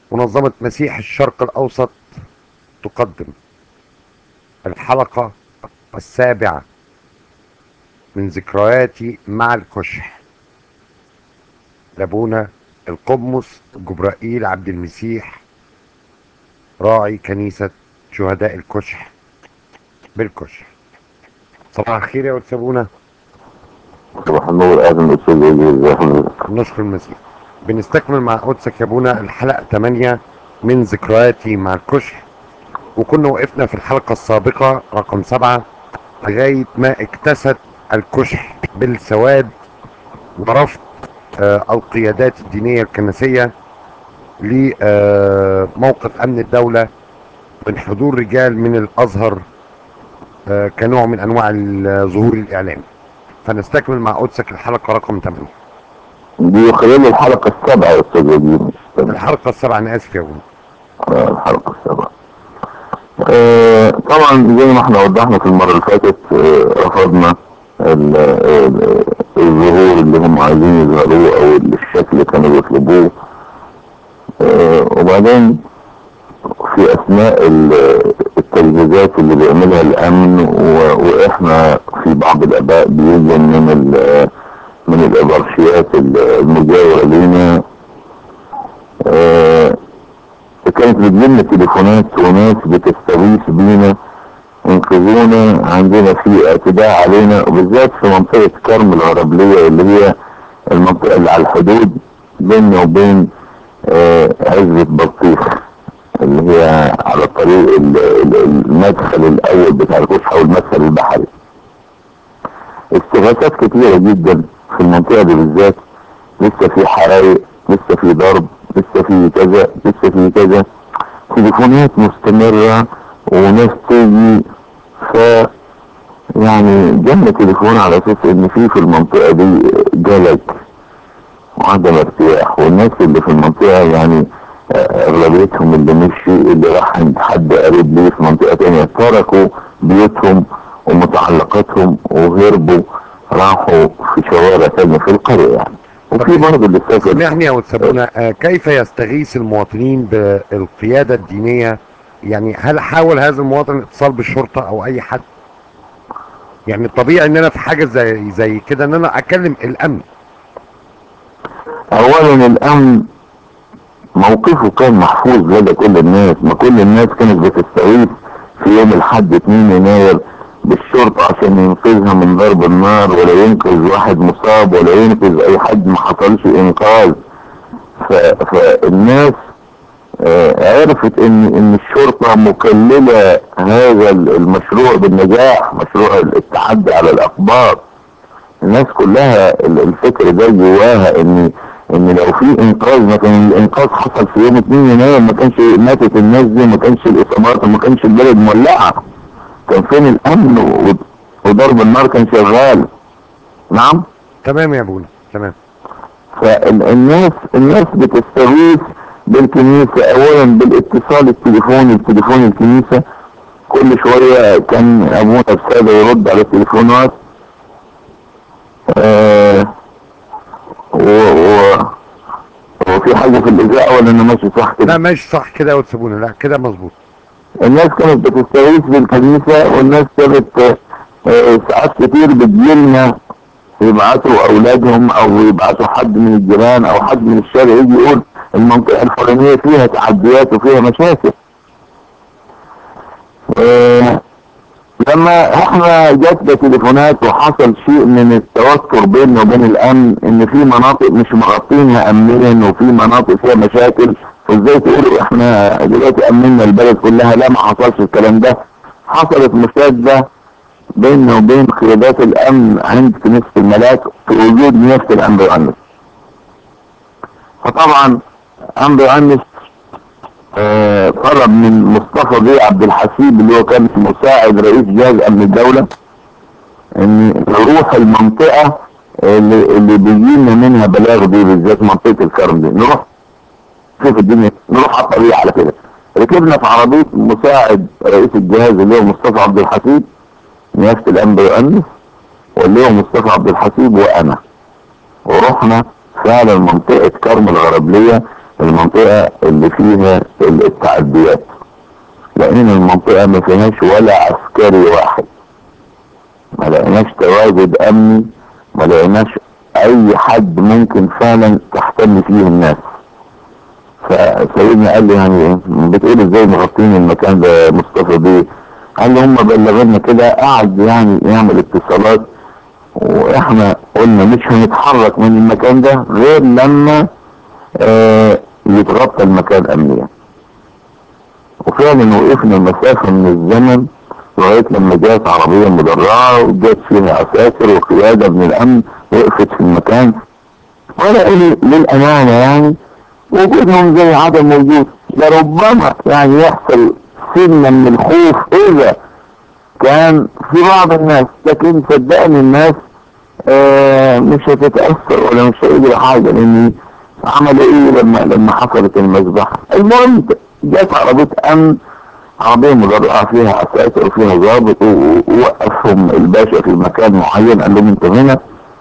منظمة مسيح الشرق الأوسط تقدم الحلقة السابعة من ذكرياتي مع الكشح لابونا القمص جبرائيل عبد المسيح راعي كنيسة شهداء الكشح بالكشح صباح الخير يا أستاذ أبونا صباح النور اهلا استاذ وليد ازي حضرتك نشكر المسيح بنستكمل مع قدسك يا ابونا الحلقة 8 من ذكرياتي مع الكشح وكنا وقفنا في الحلقة السابقة رقم 7 لغاية ما اكتست الكشح بالسواد ورفض آه القيادات الدينية الكنسية لموقف أمن الدولة من حضور رجال من الأزهر آه كنوع من أنواع الظهور الإعلامي فنستكمل مع قدسك الحلقة رقم 8 دي خلال الحلقة السابعة يا استاذ وليد مش السابعة. الحلقة السابعة أنا آسف يا ابونا آه، الحلقة السابعة آه، طبعا زي ما احنا وضحنا في المرة اللي فاتت آه، رفضنا ال- ال- الظهور اللي هم عايزين يظهروه او الشكل اللي كانوا بيطلبوه آه، وبعدين في اثناء ال- التجهيزات اللي بيعملها الامن و- واحنا في بعض الاباء بيجن من ال- من الابرشيات المجاورة لينا آه، كانت بتجيلنا تليفونات وناس بتستغيث بينا انقذونا عندنا في اعتداء علينا وبالذات في منطقة كرم العربلية اللي هي المنطقة اللي على الحدود بيننا وبين آه، عزبة بطيخ اللي هي على طريق ال- ال- المدخل الاول بتاع الكشح او المدخل البحري استغاثات كتيرة جدا في المنطقة دي بالذات لسه في حرايق لسه في ضرب لسه في كذا لسه في كذا تليفونات مستمرة وناس تيجي ف يعني جالنا تليفون على اساس ان في في المنطقة دي جلد وعدم ارتياح والناس اللي في المنطقة يعني آه، اغلبيتهم اللي مشي اللي راح عند حد قريب ليه في منطقة تانية تركوا بيوتهم ومتعلقاتهم وهربوا راحوا في شوارع تانية في القرية يعني وفي برضه اللي سافر سمعني يا أستاذ أبونا آه، كيف يستغيث المواطنين بالقيادة الدينية يعني هل حاول هذا المواطن الاتصال بالشرطة أو أي حد يعني الطبيعي ان انا في حاجة زي زي كده ان انا اكلم الامن اولا الامن موقفه كان محفوظ لدى كل الناس ما كل الناس كانت بتستغيث في يوم الحد 2 يناير بالشرطة عشان ينقذها من ضرب النار ولا ينقذ واحد مصاب ولا ينقذ اي حد ما حصلش انقاذ ف... فالناس آه، عرفت ان ان الشرطة مكللة هذا المشروع بالنجاح مشروع التعدي على الاقباط الناس كلها ال- الفكر ده جواها ان ان لو في انقاذ ما كان الانقاذ حصل في يوم 2 يناير ما كانش ماتت الناس دي ما كانش الاصابات وما كانش البلد مولعه كان فين الامن و- وضرب النار كان شغال نعم تمام يا ابونا تمام فالناس الناس بتستغيث بالكنيسة اولا بالاتصال التليفوني بتليفون الكنيسة كل شوية كان ابونا بسادة يرد على التليفونات آه و و وفي حاجة في الإذاعة ولا أنا ماشي صح كده؟ لا ماشي صح كده يا أستاذ أبونا لا كده مظبوط الناس كانت بتستغيث بالكنيسة والناس كانت آه، آه، ساعات كتير بتجيلنا يبعتوا أولادهم أو يبعتوا حد من الجيران أو حد من الشارع يجي يقول المنطقة الفلانية فيها تعديات وفيها مشاكل. آه، لما احنا جاتنا تليفونات وحصل شيء من التوتر بيننا وبين الامن ان في مناطق مش مغطينها امنيا وفي مناطق فيها مشاكل وازاي تقولوا احنا دلوقتي امننا البلد كلها لا ما حصلش الكلام ده حصلت مشادة بيننا وبين قيادات الامن عند كنيسة الملاك في وجود نيافة الامن يؤنس فطبعا امن يؤنس آه، طلب من مصطفى بيه عبد الحسيب اللي هو كان مساعد رئيس جهاز امن الدولة ان نروح المنطقة اللي, اللي بيجينا منها بلاغ دي بالذات منطقة الكرم دي نروح شوف الدنيا نروح على الطريق على كده ركبنا في عربية مساعد رئيس الجهاز اللي هو مصطفى عبد الحسيب نيافة الامن يؤنس واللي هو مصطفى عبد الحسيب وانا ورحنا فعلا منطقة كرم الغربلية المنطقة اللي فيها التعديات لان المنطقة ما فيهاش ولا عسكري واحد ما لقيناش تواجد امني ما لقيناش اي حد ممكن فعلا تحتل فيه الناس فسيدنا قال لي يعني بتقول ازاي مغطين المكان ده مصطفى بيه قال لي هم بلغنا كده قعد يعني يعمل اتصالات واحنا قلنا مش هنتحرك من المكان ده غير لما آه يتغطى المكان امنيا وفعلا وقفنا مسافة من الزمن لغاية لما جات عربية مدرعة وجات فيها عساكر وقيادة من الامن وقفت في المكان ولا قالي للامانة يعني وجودهم زي عدم وجود لربما يعني يحصل سنة من الخوف اذا كان في بعض الناس لكن صدقني الناس آه مش هتتأثر ولا مش هيجري حاجة لان عملوا ايه لما لما حصلت المذبحة المهم جت عربية امن عربية مدرعة فيها عساكر وفيها ضابط ووقفهم الباشا في مكان معين قال لهم انتوا هنا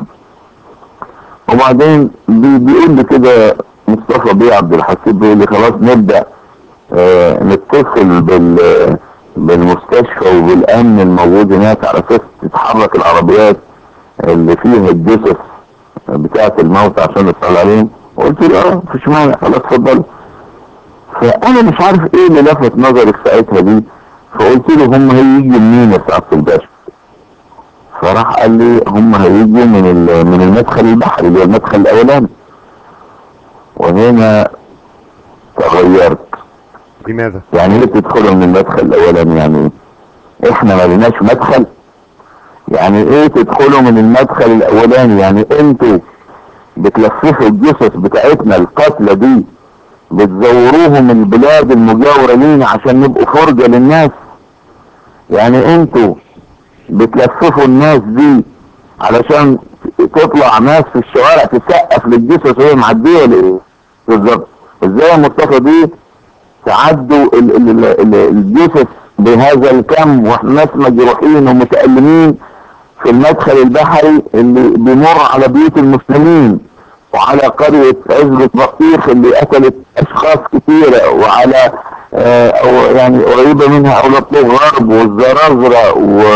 وبعدين بي بيقول لي كده مصطفى بيه عبد الحسيب بيقول لي خلاص نبدأ اه نتصل بال بالمستشفى وبالامن الموجود هناك على اساس تتحرك العربيات اللي فيها الجثث بتاعة الموت عشان نطلع عليهم وقلت له اه مفيش مانع خلاص اتفضلوا فانا مش عارف ايه اللي لفت نظري في ساعتها دي فقلت له هم هيجوا منين يا سعاده الباشا فراح قال لي هم هيجوا من من المدخل البحري اللي هو المدخل الاولاني وهنا تغيرت لماذا؟ يعني ايه تدخلوا من المدخل الاولاني يعني ايه احنا ما لناش مدخل يعني ايه تدخلوا من المدخل الاولاني يعني انتوا بتلففوا الجثث بتاعتنا القتلى دي بتزوروهم البلاد المجاورة لينا عشان نبقوا فرجة للناس يعني انتوا بتلففوا الناس دي علشان تطلع ناس في الشوارع تسقف للجثث وهي معديه ليه بالظبط ازاي يا مصطفى دي تعدوا الجثث بهذا الكم واحنا ناس مجروحين ومتألمين في المدخل البحري اللي بيمر على بيوت المسلمين وعلى قرية عزبة بطيخ اللي قتلت اشخاص كثيرة وعلى آه يعني قريبة منها اولاد غرب والزرازرة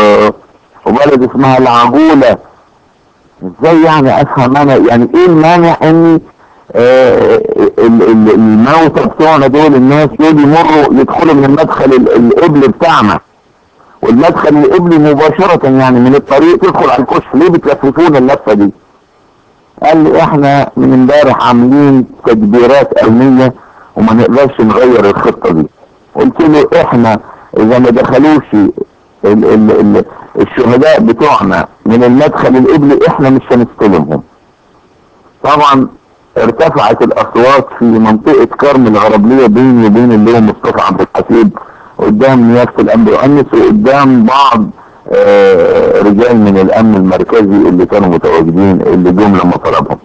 وبلد اسمها العجولة ازاي يعني افهم انا يعني ايه المانع اني آه الموتى بتوعنا دول الناس دول يمروا يدخلوا من المدخل القبل بتاعنا والمدخل القبلي مباشرة يعني من الطريق تدخل على الكشف ليه بتلففونا اللفة دي قال لي احنا من امبارح عاملين تدبيرات امنية وما نقدرش نغير الخطة دي قلت له احنا اذا ما دخلوش ال ال ال الشهداء بتوعنا من المدخل القبلي احنا مش هنستلمهم طبعا ارتفعت الاصوات في منطقة كرم الغربلية بيني وبين اللي هو مصطفى عبد الحسيب قدام نيافة الامن يؤنس وقدام بعض آه رجال من الامن المركزي اللي كانوا متواجدين اللي جم لما طلبهم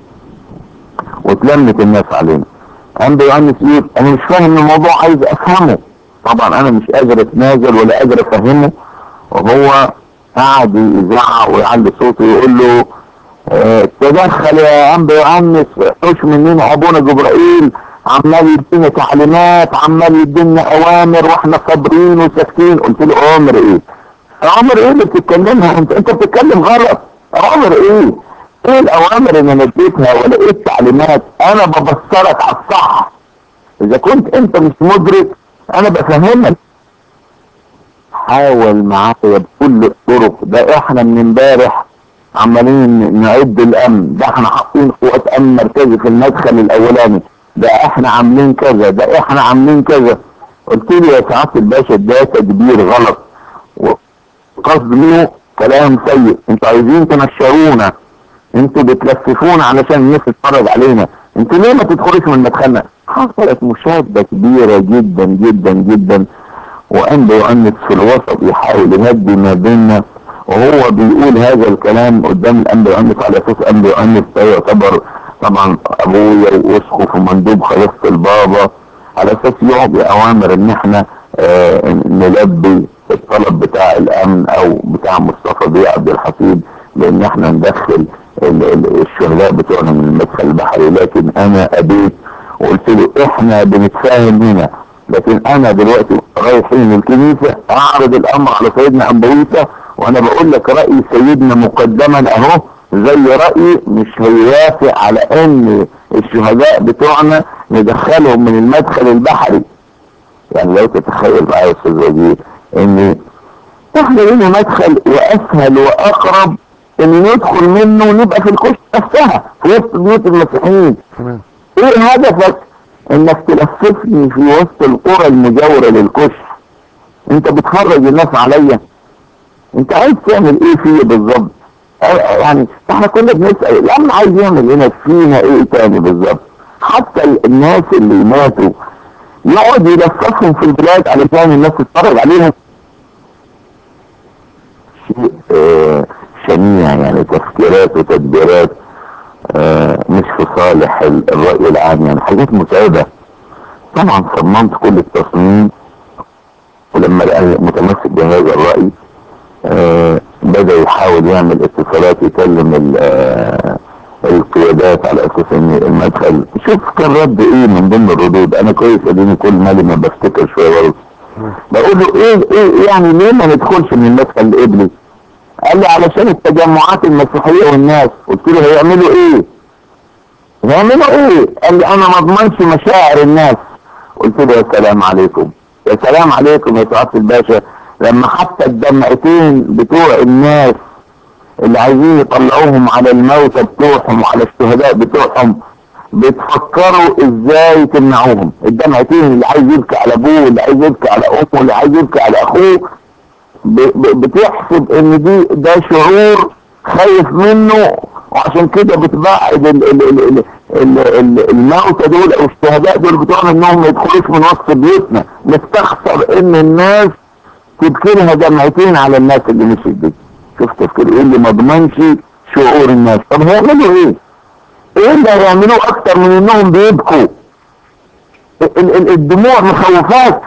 واتلمت الناس علينا امن يؤنس ايه انا مش فاهم الموضوع عايز افهمه طبعا انا مش قادر اتنازل ولا قادر افهمه وهو قعد يزعق ويعلي صوته ويقول له اه تدخل يا انبي يؤنس حوش مننا ابونا جبرائيل عمال يدينا تعليمات عمال يدينا اوامر واحنا صابرين وساكتين قلت له اوامر ايه اوامر ايه اللي بتتكلمها انت انت بتتكلم غلط اوامر ايه ايه الاوامر اللي انا اديتها ولا ايه التعليمات انا ببصرك على الصح اذا كنت انت مش مدرك انا بفهمك حاول معايا بكل الطرق ده احنا من امبارح عمالين نعد الامن ده احنا حاطين قوات امن مركزي في المدخل الاولاني ده احنا عاملين كذا ده احنا عاملين كذا قلت له يا سعاده الباشا ده تدبير غلط وقصد منه كلام سيء انتوا عايزين تنشرونا انتوا بتلففونا علشان الناس تتفرج علينا انتوا ليه ما تدخلوش من مدخلنا حصلت مشاده كبيره جدا جدا جدا وأنبي يؤنس في الوسط يحاول يهدي ما بيننا وهو بيقول هذا الكلام قدام الأنبي يؤنس على أساس أنبي يؤنس ده يعتبر طبعا أبويا وأسقف ومندوب خلاصة البابا على أساس يعطي أوامر إن إحنا آه نلبي الطلب بتاع الأمن أو بتاع مصطفى بيه عبد الحفيد بإن إحنا ندخل الشهداء بتوعنا من المدخل البحري لكن أنا أبيت وقلت له احنا بنتفاهم هنا لكن انا دلوقتي رايحين الكنيسة اعرض الامر على سيدنا انبويسة وانا بقول لك رأي سيدنا مقدما اهو زي رأيي مش هيوافق على ان الشهداء بتوعنا ندخلهم من المدخل البحري يعني لو تتخيل معايا يا استاذ وزير ان احنا لنا مدخل واسهل واقرب ان ندخل منه ونبقى في الكشك نفسها في وسط بيوت المسيحيين تمام ايه هدفك انك تلففني في وسط القرى المجاورة للكشك انت بتخرج الناس عليا انت عايز تعمل ايه فيه بالظبط اه يعني احنا كنا بنسأل الامن عايز يعمل هنا فينا ايه تاني بالظبط حتى ال- الناس اللي ماتوا يقعد يلففهم في البلاد علشان الناس تتفرج عليهم شيء آه، شنيع يعني تفكيرات وتدبيرات آه، مش في صالح ال- الرأي العام يعني حاجات متعبة طبعا صممت كل التصميم ولما لقى متمسك بهذا الرأي آه، بدأ يحاول يعمل اتصالات يكلم ال- آه، القيادات على اساس ان المدخل شوف كان رد ايه من ضمن الردود انا كويس اديني كل مالي ما بفتكر شويه برضه بقول له ايه ايه يعني ليه ما ندخلش من المدخل القبلي قال لي علشان التجمعات المسيحيه والناس قلت له هيعملوا ايه هيعملوا ايه قال لي انا ما اضمنش مشاعر الناس قلت له يا سلام عليكم يا سلام عليكم يا سعاده الباشا لما حتى الدمعتين بتوع الناس اللي عايزين يطلعوهم على الموتى بتوعهم وعلى الشهداء بتوعهم بتفكروا ازاي تمنعوهم الدمعتين اللي عايز يبكي على ابوه اللي عايز يبكي على امه اللي عايز يبكي على اخوه ب- ب- بتحسب ان دي ده شعور خايف منه وعشان كده بتبعد ال- ال- ال- ال- ال- ال- الموتى دول او الشهداء دول بتوعنا انهم ما يدخلوش من وسط بيوتنا نستخسر ان الناس تبكي لها دمعتين على الناس اللي مشيت دي شوف تفكير ايه اللي ما ضمنش شعور الناس طب هيعملوا ايه ايه اللي هيعملوه اكتر من انهم بيبكوا ال- ال- الدموع مخوفات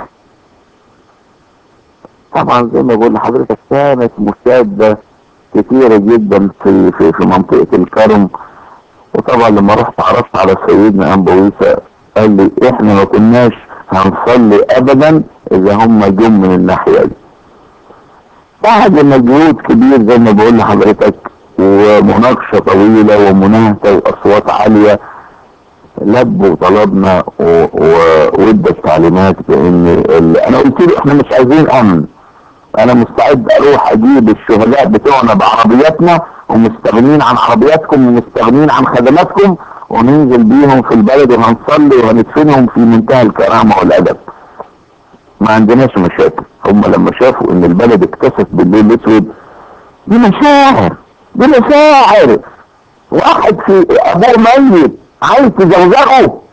طبعا زي ما بقول لحضرتك كانت مشادة كتيرة جدا في في في منطقة الكرم وطبعا لما رحت عرفت على سيدنا انبويسة قال لي احنا ما كناش هنصلي ابدا اذا هم جم من الناحية دي بعد مجهود كبير زي ما بقول لحضرتك ومناقشة طويلة ومناهدة واصوات عالية لبوا طلبنا و- و- وادى التعليمات بان ال... انا قلت له احنا مش عايزين امن انا مستعد اروح اجيب الشهداء بتوعنا بعربياتنا ومستغنين عن عربياتكم ومستغنين عن خدماتكم وننزل بيهم في البلد وهنصلي وهندفنهم في منتهى الكرامة والادب ما عندناش مشاكل هم لما شافوا ان البلد اكتست بالليل الاسود دي مشاعر دي مشاعر واحد في ابوه ميت عايز تزغزغه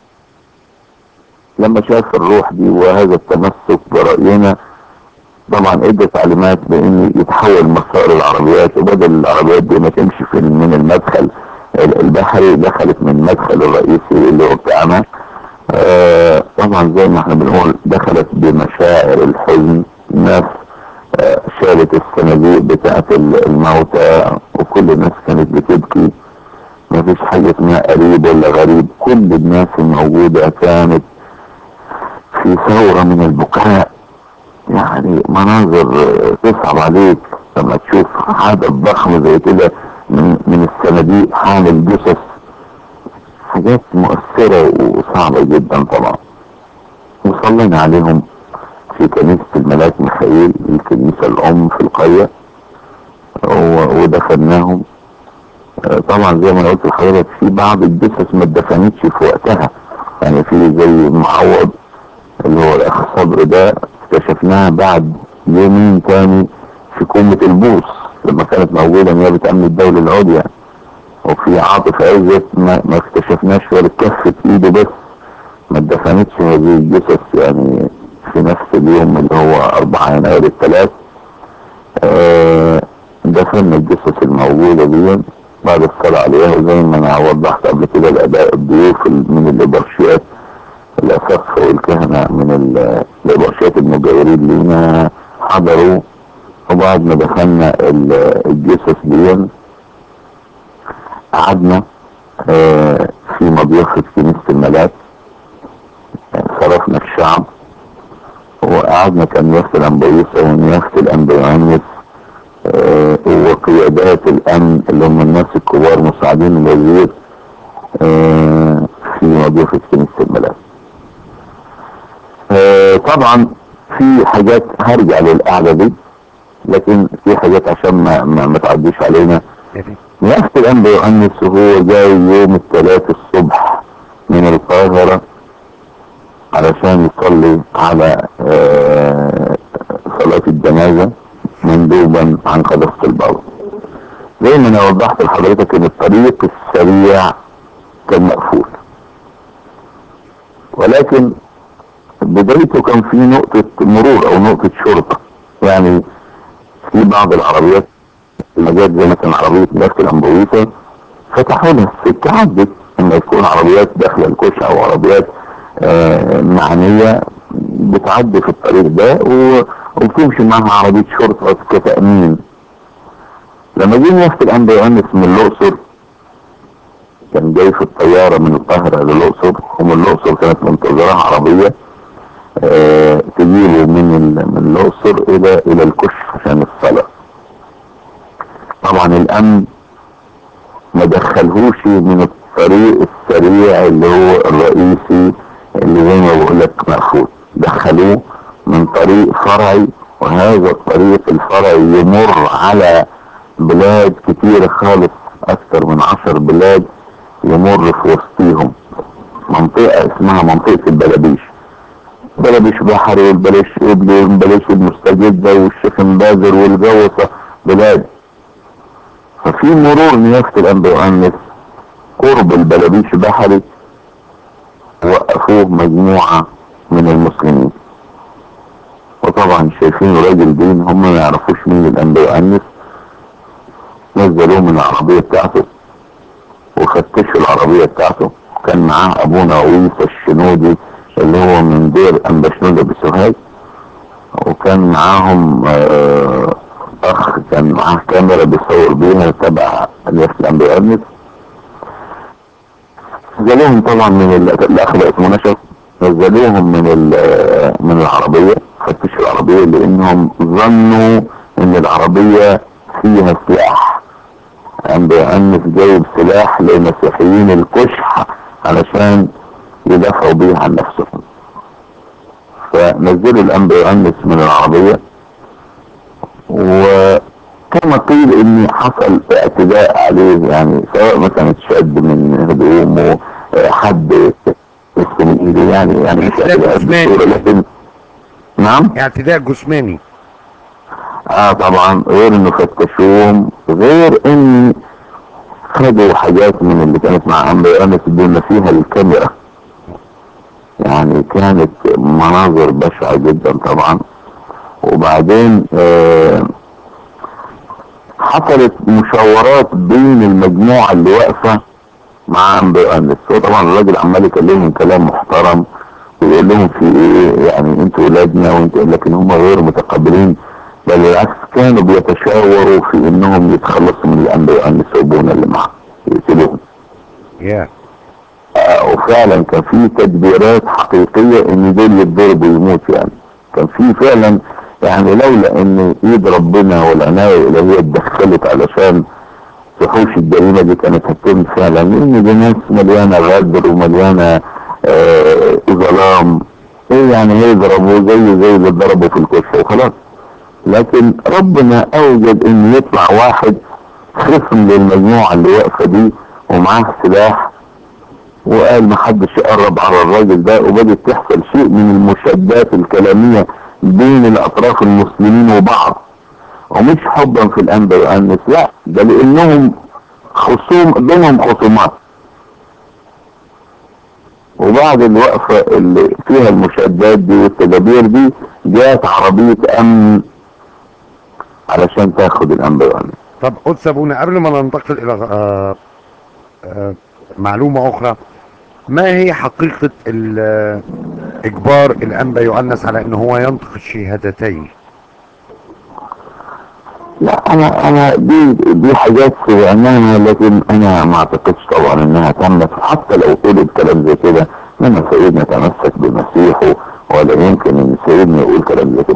لما شاف الروح دي وهذا التمسك برأينا طبعا ادى تعليمات بان يتحول مسار العربيات وبدل العربيات دي ما تمشي في من المدخل ال- البحري دخلت من المدخل الرئيسي اللي هو بتاعنا آه طبعا زي ما احنا بنقول دخلت بمشاعر الحزن الناس آه شالت الصناديق بتاعت ال- الموتى وكل الناس كانت بتبكي ما فيش حاجة اسمها قريب ولا غريب كل الناس الموجودة كانت في ثورة من البكاء يعني مناظر آه، تصعب عليك لما تشوف حدث ضخم زي كده من من الصناديق حامل جثث حاجات مؤثرة وصعبة جدا طبعا وصلينا عليهم في كنيسة الملاك ميخائيل الكنيسة الأم في القرية و- ودفناهم آه، طبعا زي ما أنا قلت لحضرتك في بعض الجثث ما اتدفنتش في وقتها يعني في زي معوض اللي هو الاخ صبر ده اكتشفناها بعد يومين تاني في كومة البوص لما كانت موجودة نيابة امن الدولة العليا وفي عاطف عزت ما, ما اكتشفناش غير كفة ايده بس ما اتدفنتش هذه الجثث يعني في نفس اليوم اللي هو 4 يناير الثلاث آه دفنا الجثث الموجودة دي بعد الصلاة عليها وزي ما انا وضحت قبل كده الاداء الضيوف ال- من الابرشيات الأسقف والكهنة من ال- الإبرشات المجاورين لينا حضروا وبعد ما دخلنا ال- الجثث دي قعدنا آه، في مضيفة كنيسة الملاك الشعب وقعدنا كان نيافة الأنبويسة ونيافة الأنبيانس آه، وقيادات الأمن اللي هم الناس الكبار مساعدين الوزير آه، في وظيفة كنيسة الملاك آه، طبعا في حاجات هرجع للقعدة دي لكن في حاجات عشان ما, ما, ما تعديش علينا يا ريت. نفس الأنبا يؤنس وهو جاي يوم الثلاث الصبح من القاهرة علشان يصلي على آه، صلاة الجنازة مندوبا عن قداسة البابا زي ما انا وضحت لحضرتك ان الطريق السريع كان مقفول ولكن بدايته كان في نقطة مرور او نقطة شرطة يعني في بعض العربيات المجال زي مثلا عربية داخل الأنبويسة فتحوا لها السكة عدت لما يكون عربيات داخل الكوش أو عربيات آه معنية بتعدي في الطريق ده و- وبتمشي معها عربية شرطة كتأمين لما جه نفس الأنبا يؤنس من الأقصر كان جاي في الطيارة من القاهرة للأقصر ومن الأقصر كانت منتظرة عربية آه تجيله من ال- من الأقصر إلى إلى الكشف عشان الصلاة طبعا الامن ما دخلهوش من الطريق السريع اللي هو الرئيسي اللي زي ما بقول لك مقفول دخلوه من طريق فرعي وهذا الطريق الفرعي يمر على بلاد كتيرة خالص اكتر من عشر بلاد يمر في وسطيهم منطقة اسمها منطقة البلابيش بلابيش بحري والبلاش ابلي والبلاش المستجدة والشيخ بازر والجوصة بلاد ففي مرور نيافة الأنبا يؤنس قرب البلابيش بحري وقفوه مجموعة من المسلمين وطبعا شايفين راجل دين هم ما يعرفوش مين الأنبا يؤنس نزلوه من العربية بتاعته وفتشوا العربية بتاعته كان معاه أبونا عويس الشنودي اللي هو من دير أنبا شنودة بسوهاج وكان معاهم آه، اخ كان معاه كاميرا بيصور بيها تبع الياس الامبيرنس نزلوهم طبعا من ال- الاخ ده اسمه نشر نزلوهم من ال- من العربية فتشوا العربية لانهم ظنوا ان العربية فيها سلاح امبيرنس جايب سلاح لمسيحيين الكشح علشان يدافعوا بيه عن نفسهم فنزلوا الامبيرنس من العربية وكما قيل ان حصل اعتداء عليه يعني سواء مثلا اتشد من هدومه آه، حد مسك من ايده يعني يعني مش اعتداء اعتداء جسماني. بالصورة لكن نعم اعتداء جسماني اه طبعا غير انه فتشوهم غير ان خدوا حاجات من اللي كانت مع امر انس بما فيها الكاميرا يعني كانت مناظر بشعة جدا طبعا وبعدين آه حصلت مشاورات بين المجموعة اللي واقفة مع امبر انس هو طبعا الراجل عمال يكلمهم كلام محترم ويقول لهم في ايه يعني انتوا ولادنا وانتوا لكن هم غير متقبلين بل بالعكس كانوا بيتشاوروا في انهم يتخلصوا من الانبياء النسوبون اللي معاه يقتلوهم يا آه، وفعلا كان في تدبيرات حقيقية ان دول يتضربوا ويموتوا يعني كان في فعلا يعني لولا ان ايد ربنا والعناية الالهية اتدخلت علشان تحوش الجريمة دي كانت هتتم فعلا لان دي ناس مليانة غدر ومليانة آه ظلام ايه يعني هيضربوا زي زي اللي ضربوا في الكشف وخلاص لكن ربنا اوجد ان يطلع واحد خصم للمجموعة اللي واقفة دي ومعاه سلاح وقال محدش يقرب على الراجل ده وبدت تحصل شيء من المشادات الكلامية بين الاطراف المسلمين وبعض ومش حبا في الانبا يؤنس لا ده لانهم خصوم بينهم خصومات وبعد الوقفة اللي فيها المشادات دي والتدابير دي جات عربية امن علشان تاخد الانبا يؤنس طب قدس ابونا قبل ما ننتقل الى آه آه معلومة اخرى ما هي حقيقة ال- اجبار الانبا يؤنس على ان هو ينطق الشهادتين لا انا انا دي دي حاجات سمعناها لكن انا ما اعتقدش طبعا انها تمت حتى لو قلت كلام زي كده انما سيدنا تمسك بمسيحه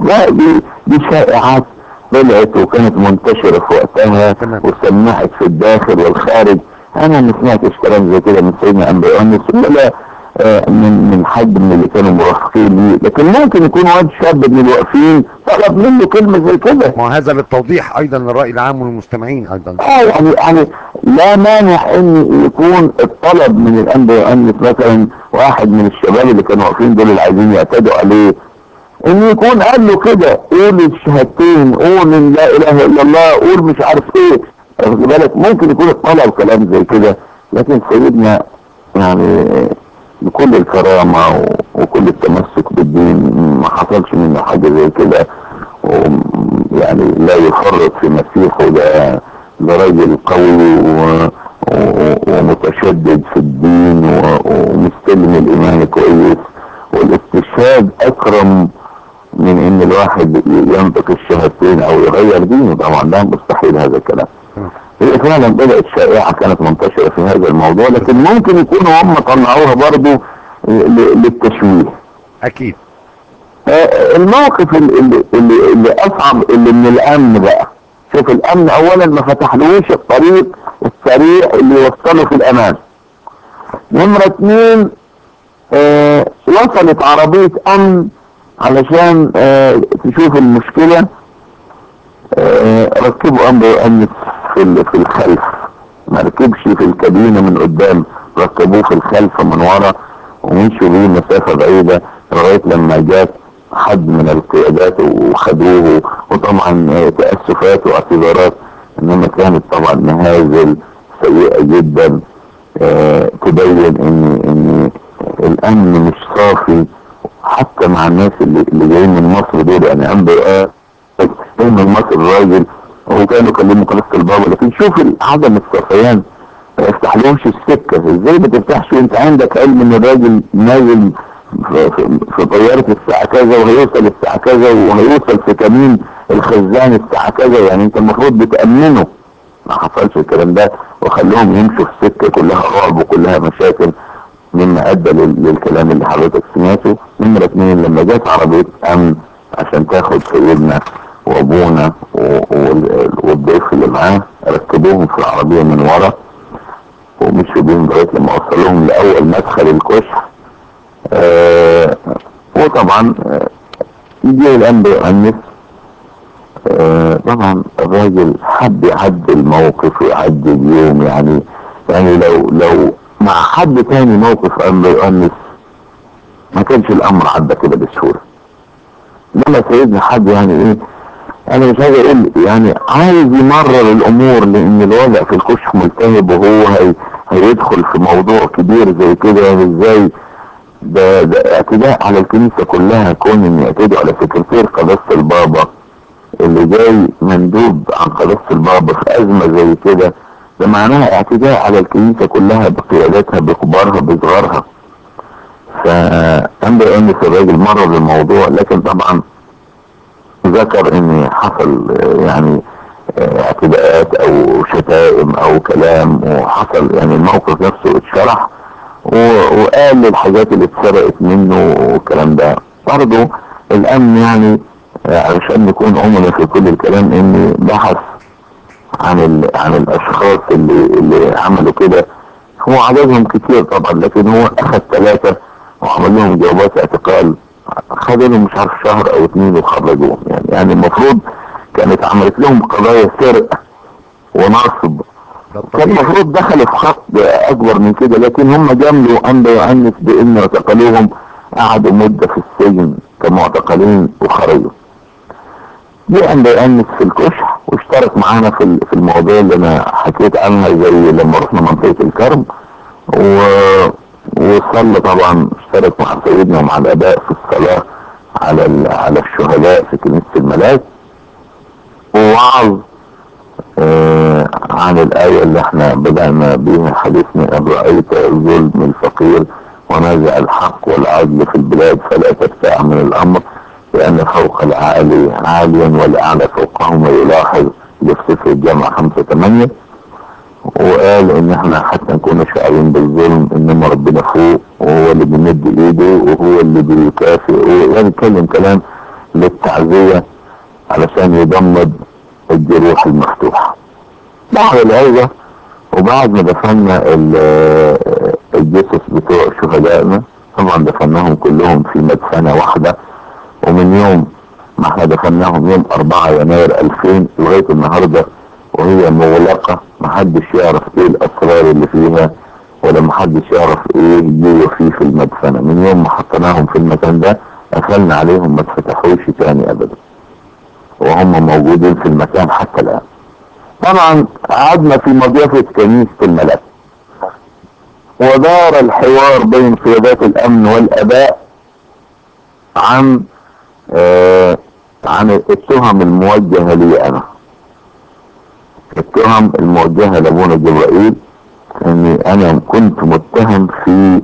لا دي دي شائعات طلعت وكانت منتشرة في وقتها تمام. وسمعت في الداخل والخارج انا ما سمعتش كلام زي كده من سيدنا امبريونس ولا آه، من من حد من اللي كانوا مرافقين ليه لكن ممكن يكون واد شاب من الواقفين طلب منه كلمة زي كده ما هذا للتوضيح ايضا للراي العام والمستمعين ايضا اه يعني يعني لا مانع ان يكون الطلب من الانبياء ان مثلا واحد من الشباب اللي كانوا واقفين دول اللي عايزين يعتدوا عليه ان يكون قال له كده قول الشهادتين قول إن لا اله الا الله قول مش عارف ايه واخد بالك ممكن يكون الطلب كلام زي كده لكن سيدنا يعني بكل الكرامة و- وكل التمسك بالدين ما حصلش منه حاجة زي كده ويعني لا يفرط في مسيحه ده ده راجل قوي و... و... ومتشدد في الدين و... ومستلم الإيمان كويس والاستشهاد أكرم من إن الواحد ينطق الشهادتين أو يغير دينه طبعا ده مستحيل هذا الكلام هي فعلا بدأت شائعة كانت منتشرة في هذا الموضوع لكن ممكن يكونوا هم طلعوها برضو ل- للتشويه اكيد آه، الموقف اللي, اللي, اللي, اللي اصعب اللي من الامن بقى شوف الامن اولا ما فتحلوش الطريق السريع اللي يوصله في الامان نمرة اتنين آه وصلت عربية امن علشان آه تشوف المشكلة آه ركبوا امر امن في, ال- في الخلف ما ركبش في الكابينة من قدام ركبوه في الخلف من ورا ومشوا بيه مسافة بعيدة لغاية لما جات حد من القيادات وخدوه وطبعا آه، تأسفات واعتذارات انما كانت طبعا مهازل سيئة جدا آه، تبين ان ان الامن مش صافي حتى مع الناس اللي, اللي جايين من مصر دول يعني عنده آه جاي من مصر الراجل وكانوا كلموا قناة البابا لكن شوف عدم الصفيان ما يفتحلهمش السكة ازاي ما تفتحش وانت عندك علم ان الراجل نازل في, في, في طيارة الساعة كذا وهيوصل الساعة كذا وهيوصل في كمين الخزان الساعة كذا يعني انت المفروض بتأمنه ما حصلش الكلام ده وخلوهم يمشوا في سكة كلها رعب وكلها مشاكل مما ادى لل- للكلام اللي حضرتك سمعته نمرة اتنين لما جت عربية امن عشان تاخد سيدنا وابونا و- وال- والضيف اللي معاه ركبوهم في العربية من ورا ومشوا بيهم لغاية لما وصلوهم لأول مدخل الكشح آه وطبعا آه جه الأمر يؤنس آه طبعا الراجل حب يعدي الموقف ويعدي اليوم يعني يعني لو لو مع حد تاني موقف أمر يؤنس ما كانش الأمر عدى كده بسهولة لما سيدنا حد يعني ايه انا مش عايز اقول يعني عايز يمرر الامور لان الوضع في الكشف ملتهب وهو هي هيدخل في موضوع كبير زي كده ازاي ده, ده اعتداء على الكنيسة كلها كون ان يعتدوا على سكرتير قداسة البابا اللي جاي مندوب عن قداسة البابا في ازمة زي كده ده معناها اعتداء على الكنيسة كلها بقياداتها بكبارها بصغارها فأنبئ ان الراجل مرر الموضوع لكن طبعا ذكر ان حصل آه، يعني آه، اعتداءات او شتائم او كلام وحصل يعني الموقف نفسه اتشرح و- وقال الحاجات اللي اتسرقت منه والكلام ده برضه الامن يعني آه، علشان نكون امنا في كل الكلام اني بحث عن ال... عن الاشخاص اللي اللي عملوا كده هو عددهم كتير طبعا لكن هو اخذ ثلاثة وعمل لهم جوابات اعتقال خد لهم مش عارف شهر او اتنين وخرجوهم يعني يعني المفروض كانت عملت لهم قضايا سرقة ونصب ده كان الطبيعي المفروض دخلوا في خط اكبر من كده لكن هم جاملوا انبا يؤنس بان اعتقلوهم قعدوا مدة في السجن كمعتقلين وخرجوا جه انبا يؤنس في الكشح واشترك معانا في ال- في المواضيع اللي انا حكيت عنها زي لما رحنا منطقة الكرم و... وصلى طبعا اشترك مع سيدنا ومع الاباء في الصلاة على ال... على الشهداء في كنيسة الملاك ووعظ آه، عن الآية اللي احنا بدأنا بيها حديثنا أن رأيت الظلم الفقير ونازع الحق والعدل في البلاد فلا تبتاع من الأمر لأن فوق العالي عاليا والأعلى فوقهم ويلاحظ اللي في سفر الجامعة خمسة ثمانية وقال ان احنا حتى نكون شاعرين بالظلم انما ربنا فوق وهو اللي بيمد ايده وهو اللي بيكافئ وهو يعني اتكلم كلام للتعزية علشان يضمد الجروح المفتوحة بعد العزة وبعد ما دفنا ال- الجثث بتوع شهدائنا طبعا دفناهم كلهم في مدفنة واحدة ومن يوم ما احنا دفناهم يوم 4 يناير 2000 لغاية النهاردة وهي مغلقة محدش يعرف ايه الاسرار اللي فيها ولا محدش يعرف ايه جوه فيه في المدفنة من يوم ما حطيناهم في المكان ده قفلنا عليهم ما اتفتحوش تاني ابدا وهم موجودين في المكان حتى الان طبعا قعدنا في مضيفة كنيسة الملاك ودار الحوار بين قيادات الامن والاباء عن آه عن التهم الموجهة لي انا التهم الموجهة لابونا جبرائيل اني انا كنت متهم في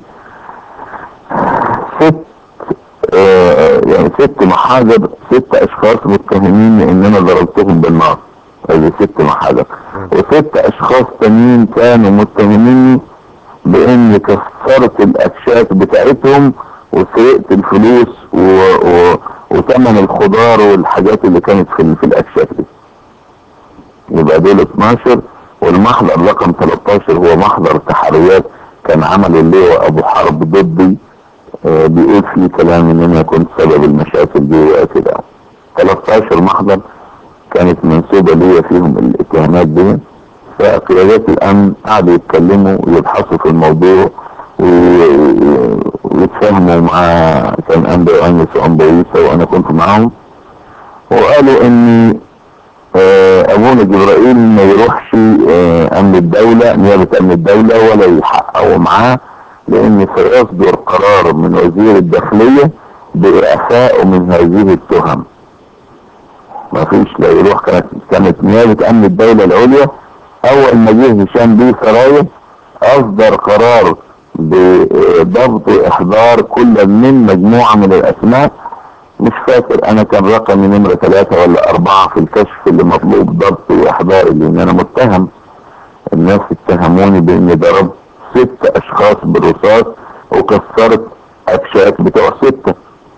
ست آه يعني ست محاجر ست اشخاص متهمين ان انا ضربتهم بالنار هذه ست محاجر وست اشخاص تانيين كانوا متهميني باني كسرت الاكشاك بتاعتهم وسرقت الفلوس و... و... وثمن الخضار والحاجات اللي كانت في, في الاكشاك دي يبقى دول 12 والمحضر رقم 13 هو محضر تحريات كان عمله اللواء ابو حرب ضدي آه بيقول فيه كلام ان انا كنت سبب المشاكل دي وكده 13 محضر كانت منسوبة ليا فيهم الاتهامات دي فقيادات الامن قعدوا يتكلموا ويبحثوا في الموضوع و- ويتفاهموا مع كان انبا انس وانبا عيسى وانا كنت معاهم وقالوا ان آه، ابونا جبرائيل ما يروحش آه، امن الدولة نيابة امن الدولة ولا يحققوا معاه لان سيصدر قرار من وزير الداخلية باعفائه من هذه التهم ما فيش لا يروح كانت كانت نيابة امن الدولة العليا اول ما جه هشام بيه سرايا اصدر قرار بضبط واحضار كل من مجموعة من الاسماء مش فاكر انا كان رقمي نمرة ثلاثة ولا اربعة في الكشف اللي مطلوب ضبط واحضاري لان انا متهم الناس اتهموني باني ضربت ست اشخاص بالرصاص وكسرت اكشاك بتوع ستة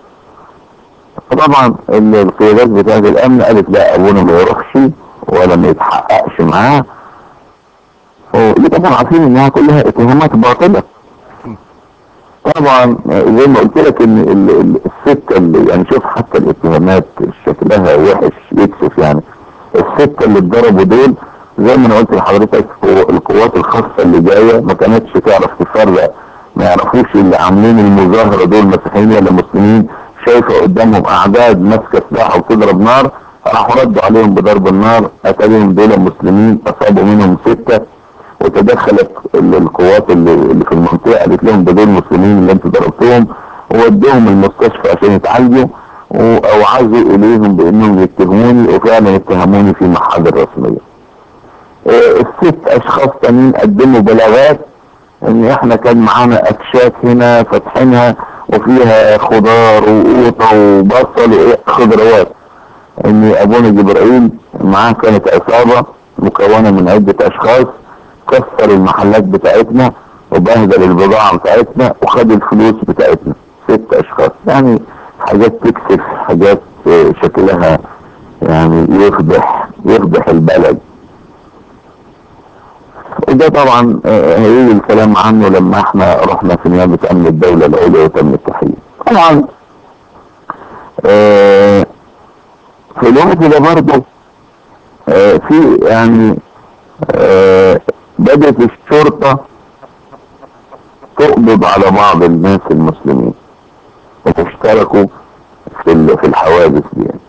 طبعا ال- القيادات بتاعت الامن قالت لا ابونا ما يروحش ولا ما يتحققش معاه ودي طبعا عارفين انها كلها اتهامات باطلة طبعا زي ما قلت لك ان ال- ال- الستة اللي يعني شوف حتى الاتهامات شكلها وحش يكسف يعني الستة اللي اتضربوا دول زي ما انا قلت لحضرتك هو القوات الخاصة اللي جاية ما كانتش تعرف تفرق ما يعرفوش اللي عاملين المظاهرة دول مسيحيين ولا مسلمين شايفة قدامهم اعداد ماسكة سلاح وتضرب نار راحوا ردوا عليهم بضرب النار قتلهم دول مسلمين اصابوا منهم ستة وتدخلت ال- القوات اللي, اللي في المنطقة قالت لهم ده دول مسلمين اللي انتوا ضربتوهم وودوهم المستشفى عشان يتعالجوا واوعزوا اليهم بانهم يتهموني وفعلا اتهموني في محاضر رسمية اه، الست اشخاص تانيين قدموا بلاغات ان احنا كان معانا اكشاك هنا فاتحينها وفيها خضار وقوطة وبصل وخضروات ان ابونا جبرائيل معاه كانت عصابة مكونة من عدة اشخاص كسر المحلات بتاعتنا وبهدل البضاعة بتاعتنا وخد الفلوس بتاعتنا ست اشخاص يعني حاجات تكسف حاجات اه، شكلها يعني يفضح يفضح البلد وده طبعا آه، هيجي الكلام عنه لما احنا رحنا في نيابة امن الدولة العليا وتم التحقيق طبعا آه، في الوقت ده برضه آه، في يعني آه، بدأت الشرطة تقبض على بعض الناس المسلمين واشتركوا في ال- في الحوادث دي يعني.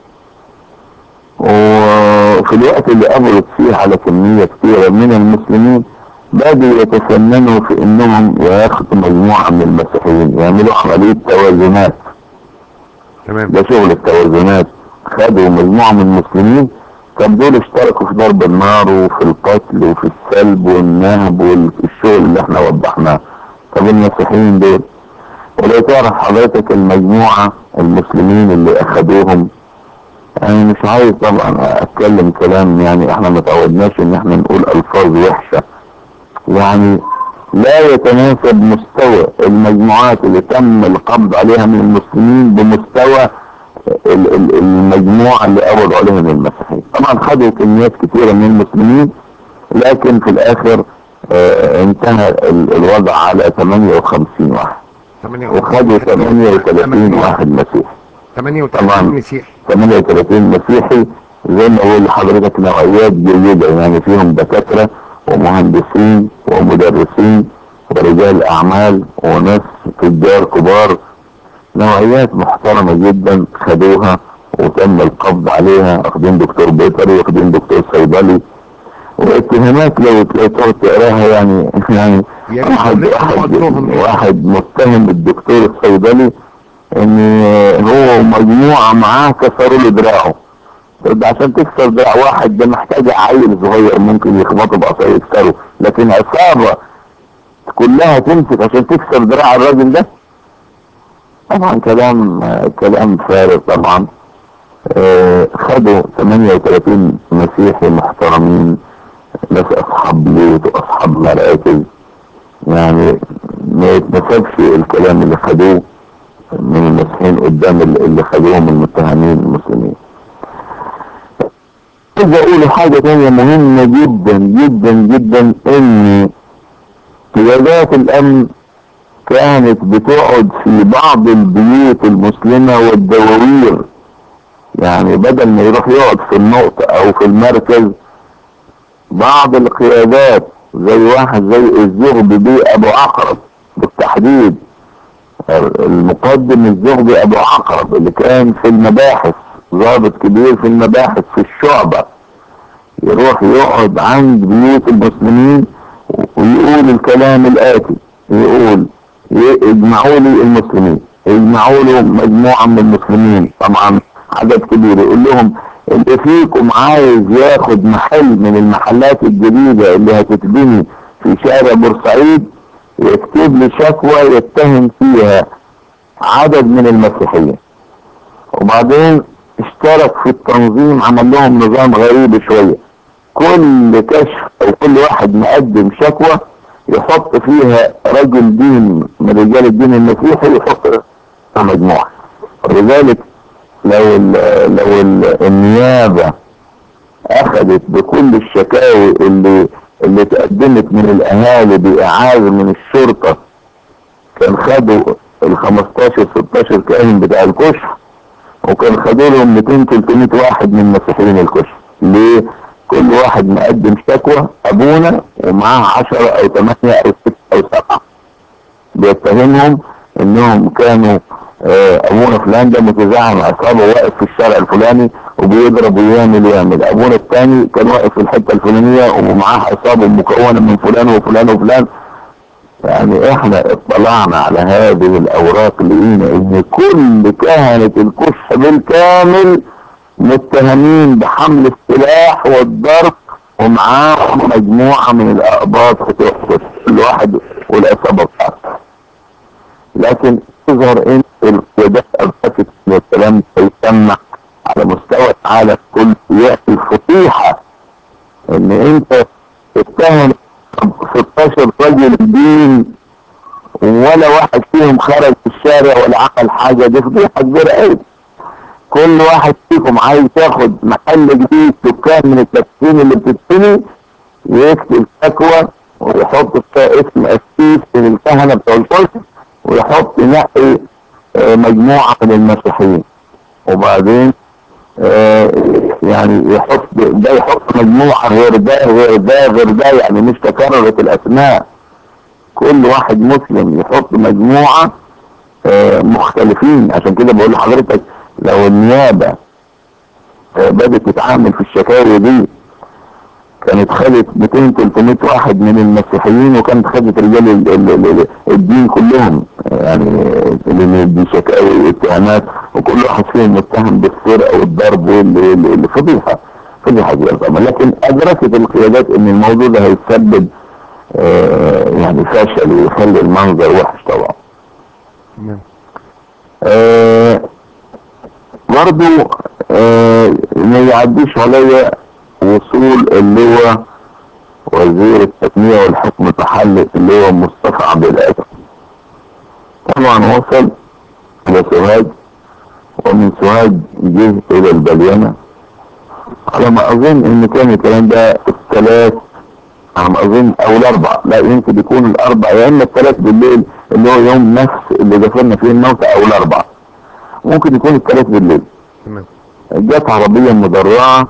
وفي الوقت اللي قبضت فيه على كمية كثيرة من المسلمين بدأوا يتفننوا في انهم ياخدوا مجموعة من المسيحيين يعملوا عملية توازنات تمام ده شغل التوازنات خدوا مجموعة من المسلمين طب دول اشتركوا في ضرب النار وفي القتل وفي السلب والنهب والشغل اللي احنا وضحناه طب المسيحيين دول ولو تعرف حضرتك المجموعة المسلمين اللي اخدوهم انا مش عايز طبعا اتكلم كلام يعني احنا ما تعودناش ان احنا نقول الفاظ وحشة يعني لا يتناسب مستوى المجموعات اللي تم القبض عليها من المسلمين بمستوى ال- ال- المجموعة اللي قبضوا عليهم المسيحيين طبعا خدوا كميات كثيرة من المسلمين لكن في الاخر آه، انتهى ال- الوضع على 58 واحد وخدوا 38 واحد مسيحي 38 مسيحي 38 مسيحي زي ما بقول لحضرتك نوعيات جيدة يعني فيهم دكاترة ومهندسين ومدرسين ورجال أعمال وناس تجار كبار نوعيات محترمة جدا خدوها وتم القبض عليها واخدين دكتور بيطري واخدين دكتور صيدلي واتهامات لو لو تقعد تقراها يعني يعني يا ريت واحد نقول واحد بعضهم. واحد متهم الدكتور الصيدلي ان هو مجموعة معاه كسروا له دراعه ده عشان تكسر دراع واحد ده محتاج عيل صغير ممكن يخبطه بعصايه يكسره لكن عصابة كلها تمسك عشان تكسر دراع الراجل ده طبعا كلام كلام فارغ طبعا آه، خدوا 38 مسيحي محترمين ناس اصحاب بيوت واصحاب مراكز يعني ما يتنسبش الكلام اللي خدوه من المسيحيين قدام اللي اللي خدوهم المتهمين المسلمين عايز اقول حاجة تانية مهمة جدا جدا جدا ان قيادات الامن كانت بتقعد في بعض البيوت المسلمة والدوائر يعني بدل ما يروح يقعد في النقطة او في المركز بعض القيادات زي واحد زي الزغبي بيه ابو عقرب بالتحديد المقدم الزغبي ابو عقرب اللي كان في المباحث ضابط كبير في المباحث في الشعبة يروح يقعد عند بيوت المسلمين ويقول الكلام الآتي يقول ي- اجمعوا لي المسلمين اجمعوا له مجموعة من المسلمين طبعا عدد كبير يقول لهم اللي فيكم عايز ياخد محل من المحلات الجديدة اللي هتتبني في شارع بورسعيد يكتب لي شكوى يتهم فيها عدد من المسيحيين وبعدين اشترك في التنظيم عمل لهم نظام غريب شوية كل كشف او كل واحد مقدم شكوى يحط فيها رجل دين من رجال الدين المسيحي يحط مجموعة ولذلك لو ال لو ال النيابة اخذت بكل الشكاوي اللي اللي تقدمت من الاهالي باعاز من الشرطة كان خدوا ال 15 16 كائن بتاع الكشف وكان خدوا لهم 200 300 واحد من مسيحيين الكشف ليه؟ كل واحد مقدم شكوى ابونا ومعاه 10 او 8 او 6 او 7 بيتهمهم انهم كانوا آه، ابونا فلان ده متزعم عصابه واقف في الشارع الفلاني وبيضرب ويعمل ويعمل ابونا الثاني كان واقف في الحته الفلانيه ومعاه عصابه مكونه من فلان وفلان وفلان يعني احنا اطلعنا على هذه الاوراق لقينا ان كل كهنة الكشف بالكامل متهمين بحمل السلاح والضرب ومعاهم مجموعة من الاقباط في الكشف كل واحد والعصابة بتاعته لكن يظهر ان القيادات ادركت ان الكلام ده يسمع على مستوى العالم كله يأتي الفضيحة ان انت تتهم 16 رجل دين ولا واحد فيهم خرج في الشارع ولا عمل حاجة دي فضيحة كبيرة قوي كل واحد فيكم عايز ياخد محل جديد دكان من التدخين اللي بتتبني ويكتب شكوى ويحط فيها اسم اسيس من الكهنة بتوع الكشف ويحط ينقي آه، مجموعة من المسيحيين وبعدين آه، يعني يحط ده يحط مجموعة غير ده غير ده غير ده يعني مش تكررت الأسماء كل واحد مسلم يحط مجموعة آه، مختلفين عشان كده بقول لحضرتك لو النيابة آه، بدأت تتعامل في الشكاوي دي كانت خدت 200 300 واحد من المسيحيين وكانت خدت رجال ال- ال- ال- الدين كلهم يعني لان دي شكاوي واتهامات وكل واحد فيهم متهم بالسرقه والضرب وال- وال- وال- فضيحه فضيحه كبيره طبعا لكن ادركت القيادات ان الموضوع ده هيسبب آه، يعني فشل ويخلي المنظر وحش طبعا تمام. آه، برضو آه، ما يعديش عليا وصول اللي هو وزير التنمية والحكم المحلي اللي هو مصطفى عبد القادر طبعا وصل إلى سوهاج ومن سوهاج جه الى البليانة على ما اظن ان كان الكلام ده الثلاث على ما اظن او الاربع لا يمكن يكون الاربع يا اما الثلاث بالليل اللي هو يوم نفس اللي دفنا فيه الموتى او الاربع ممكن يكون الثلاث بالليل تمام جت عربية مدرعة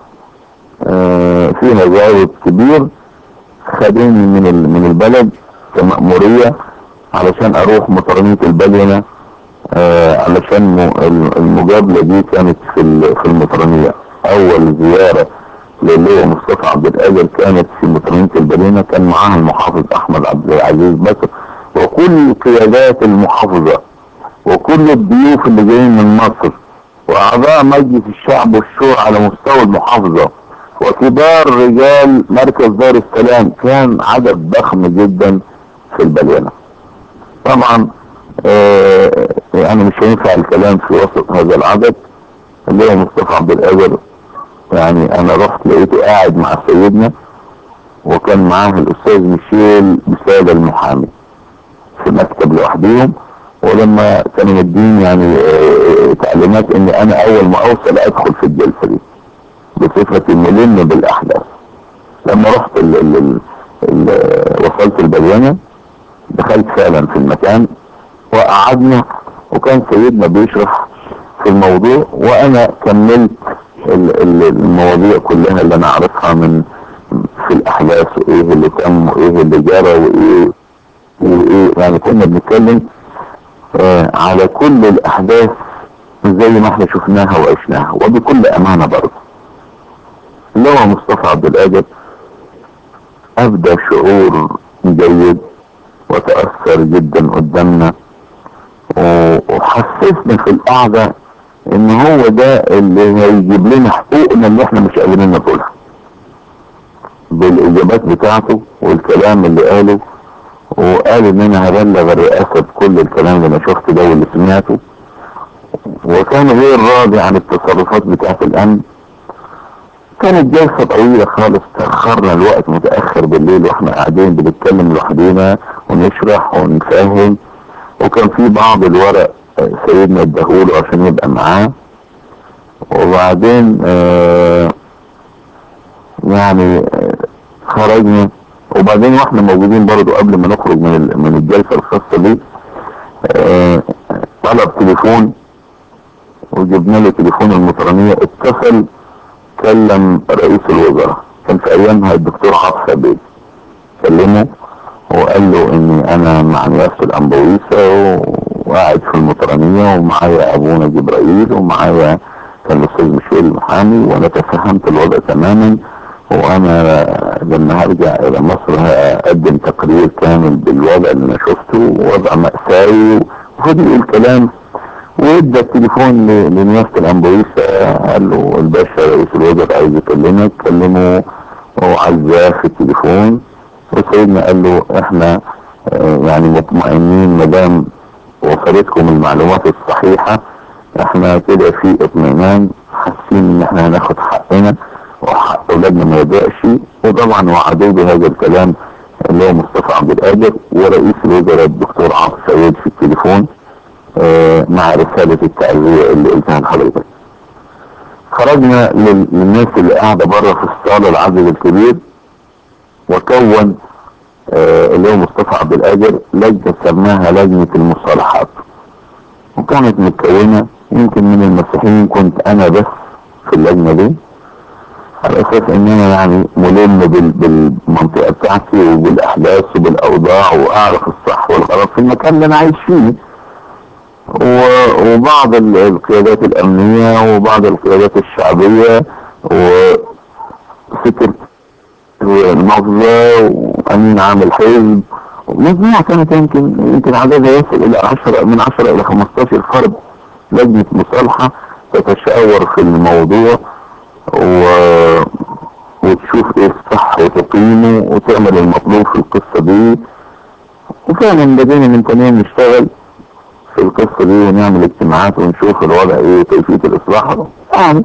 آه، فيها زاوية كبير خدوني من ال- من البلد كمأمورية علشان اروح مطرنية البلينة آه، علشان م- ال- المجابلة دي كانت في ال- في المطرنية اول زيارة للواء مصطفى عبد القادر كانت في مطرنية البلينة كان معاها المحافظ احمد عبد العزيز بكر وكل قيادات المحافظة وكل الضيوف اللي جايين من مصر واعضاء مجلس الشعب والشورى على مستوى المحافظة وكبار رجال مركز دار السلام كان عدد ضخم جدا في البليانة طبعا آه يعني مش هينفع الكلام في وسط هذا العدد اللي هو مصطفى عبد القادر يعني انا رحت لقيته قاعد مع سيدنا وكان معاه الاستاذ ميشيل بسادة المحامي في مكتب لوحديهم ولما كانوا مدين يعني آه، تعليمات ان انا اول ما اوصل ادخل في الجلسه دي بصفه ملم بالاحداث لما رحت ال ال ال ال وصلت البليانه دخلت فعلا في المكان وقعدنا وكان سيدنا بيشرح في الموضوع وانا كملت ال- ال- المواضيع كلها اللي انا اعرفها من في الاحداث وايه اللي تم وايه اللي جرى وايه وايه يعني كنا بنتكلم آه على كل الاحداث زي ما احنا شفناها وعشناها وبكل امانه برضه اللي هو مصطفى عبد القادر ابدى شعور جيد وتاثر جدا قدامنا و- وحسسنا في القعده ان هو ده اللي هيجيب لنا حقوقنا اللي احنا مش قادرين نقولها بالاجابات بتاعته والكلام اللي قاله وقال ان انا هبلغ الرئاسة بكل الكلام اللي انا شفته ده واللي سمعته وكان غير راضي عن التصرفات بتاعة الامن كانت جلسة طويلة خالص تأخرنا الوقت متأخر بالليل واحنا قاعدين بنتكلم لوحدينا ونشرح ونفهم وكان في بعض الورق آه، سيدنا اداهوله عشان يبقى معاه وبعدين آه يعني آه، خرجنا وبعدين واحنا موجودين برضو قبل ما نخرج من ال- من الجلسه الخاصه دي آه، طلب تليفون وجبنا له تليفون المطرانيه اتصل كلم رئيس الوزراء كان في ايامها الدكتور عاطف عبيد كلمه وقال له اني انا مع نياسة الانبويسة وقاعد في المطرانية ومعايا ابونا جبرائيل ومعايا كان الاستاذ مشوير المحامي وانا تفهمت الوضع تماما وانا لما هرجع الى مصر هقدم تقرير كامل بالوضع اللي انا شفته وضع مأساوي وفضل يقول كلام وادى التليفون ل- لنيافة الانبويسة قال له الباشا رئيس الوزراء عايز يكلمك كلمه وعزاه في التليفون وسيدنا قال له احنا آه، يعني مطمئنين مدام وصلتكم المعلومات الصحيحة احنا كده في اطمئنان حاسين ان احنا هناخد حقنا وحق اولادنا ما يضيعش وطبعا وعدوه بهذا الكلام اللي هو مصطفى عبد القادر ورئيس الوزراء الدكتور عاطف سعيد في التليفون آه، مع رسالة التعزية اللي قلتها لحضرتك خرجنا لل- للناس اللي قاعدة بره في الصالة العدد الكبير وكون آه، اللي هو مصطفى عبد القادر لجنة سماها لجنة المصالحات وكانت متكونة يمكن من المسيحيين كنت انا بس في اللجنة دي على اساس ان انا يعني ملم بال- بالمنطقة بتاعتي وبالاحداث وبالاوضاع واعرف الصح والغلط في المكان اللي انا عايش فيه و- وبعض ال- القيادات الامنية وبعض القيادات الشعبية وسكرت المحافظة وامين عام الحزب مجموعة كانت يمكن يمكن عددها يصل الى 10 من 10 الى 15 فرد لجنة مصالحة تتشاور في الموضوع و... وتشوف ايه الصح وتقيمه وتعمل المطلوب في القصة دي وفعلا بدينا من تاني نشتغل في القصة دي ونعمل اجتماعات ونشوف الوضع ايه وكيفية الاصلاح يعني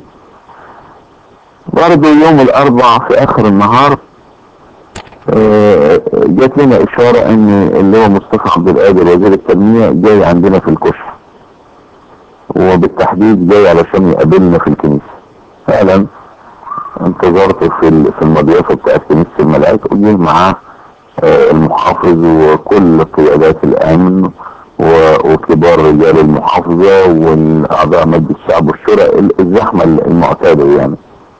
برضه يوم الاربع في اخر النهار آه، جات لنا اشارة ان اللي هو مصطفى عبد القادر وزير التنمية جاي عندنا في الكشف وبالتحديد جاي علشان يقابلنا في الكنيسة فعلا انتظرته في ال- في المضيافة بتاعت كنيسة الملاك وجه معاه آه، المحافظ وكل قيادات الامن و- وكبار رجال المحافظة والاعضاء مجلس الشعب والشورى ال- الزحمة المعتادة يعني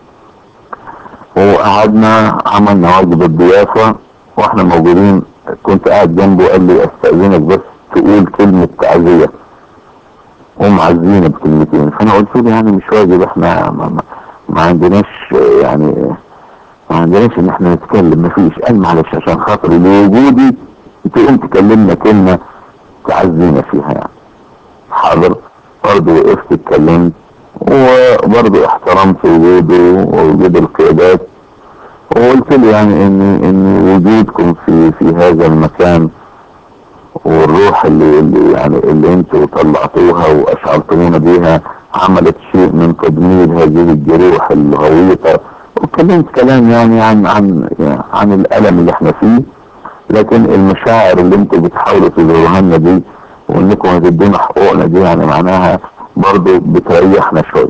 وقعدنا عملنا واجب الضيافة واحنا موجودين كنت قاعد جنبه قال لي استأذنك بس تقول كلمة تعزية ومعزينا بكلمتين فانا قلت له يعني مش واجب احنا ما, ما, ما عندناش يعني ما عندناش ان احنا نتكلم ما فيش قال معلش عشان خاطري لوجودي تقوم تكلمنا كلمة تعزينا فيها يعني حاضر برضه وقفت اتكلمت وبرضه احترمت وجوده ووجود القيادات وقلت له يعني ان ان وجودكم في في هذا المكان والروح اللي, اللي يعني اللي انتوا طلعتوها واشعرتمونا بيها عملت شيء من تدمير هذه الجروح الغويطه واتكلمت كلام يعني عن عن يعني عن الالم اللي احنا فيه لكن المشاعر اللي انتوا بتحاولوا تظهروها لنا دي وانكم هتدونا حقوقنا دي يعني معناها برضه بتريحنا شويه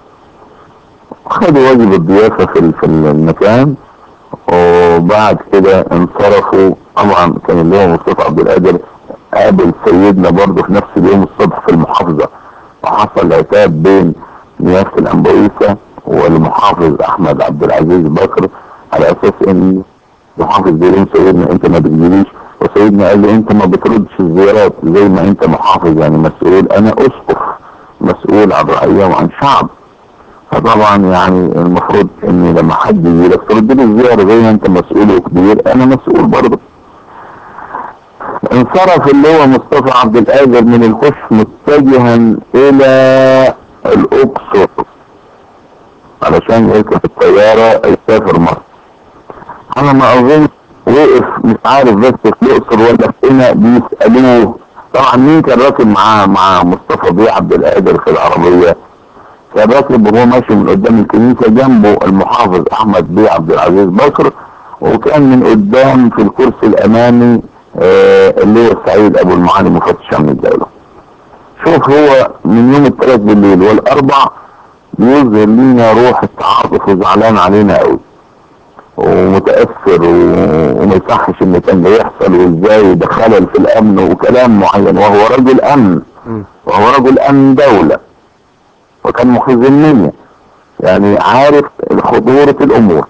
خدوا واجب الضيافه في ال- في المكان وبعد كده انصرفوا طبعا كان اللي هو مصطفى عبد القادر قابل سيدنا برضه في نفس اليوم الصبح في المحافظة وحصل عتاب بين نيافة الأنبويسة والمحافظ أحمد عبد العزيز بكر على أساس إن المحافظ بيقول سيدنا أنت ما بتجيليش وسيدنا قال له أنت ما بتردش الزيارات زي ما أنت محافظ يعني مسؤول أنا أسقف مسؤول عن رعية وعن شعب فطبعا يعني المفروض ان لما حد يجي لك ترد له الزياره زي ما انت مسؤول وكبير انا مسؤول برضه انصرف اللي هو مصطفى عبد القادر من الكشف متجها الى الاقصر علشان يركب الطياره يسافر مصر انا ما اظن وقف مش عارف بس في الاقصر ولا في هنا بيسالوه طبعا مين كان راكب معاه مع مصطفى بيه عبد القادر في العربيه كان راكب وهو ماشي من قدام الكنيسه جنبه المحافظ احمد بيه عبد العزيز بكر وكان من قدام في الكرسي الامامي آه اللي هو سعيد ابو المعالي مفتش امن الدوله. شوف هو من يوم الثلاث بالليل والاربع بيظهر لينا روح التعاطف وزعلان علينا قوي. ومتاثر و- وما يصحش ان كان ده يحصل وازاي ده خلل في الامن وكلام معين وهو رجل امن مم. وهو رجل امن دوله وكان مخزن مني يعني عارف خطورة الامور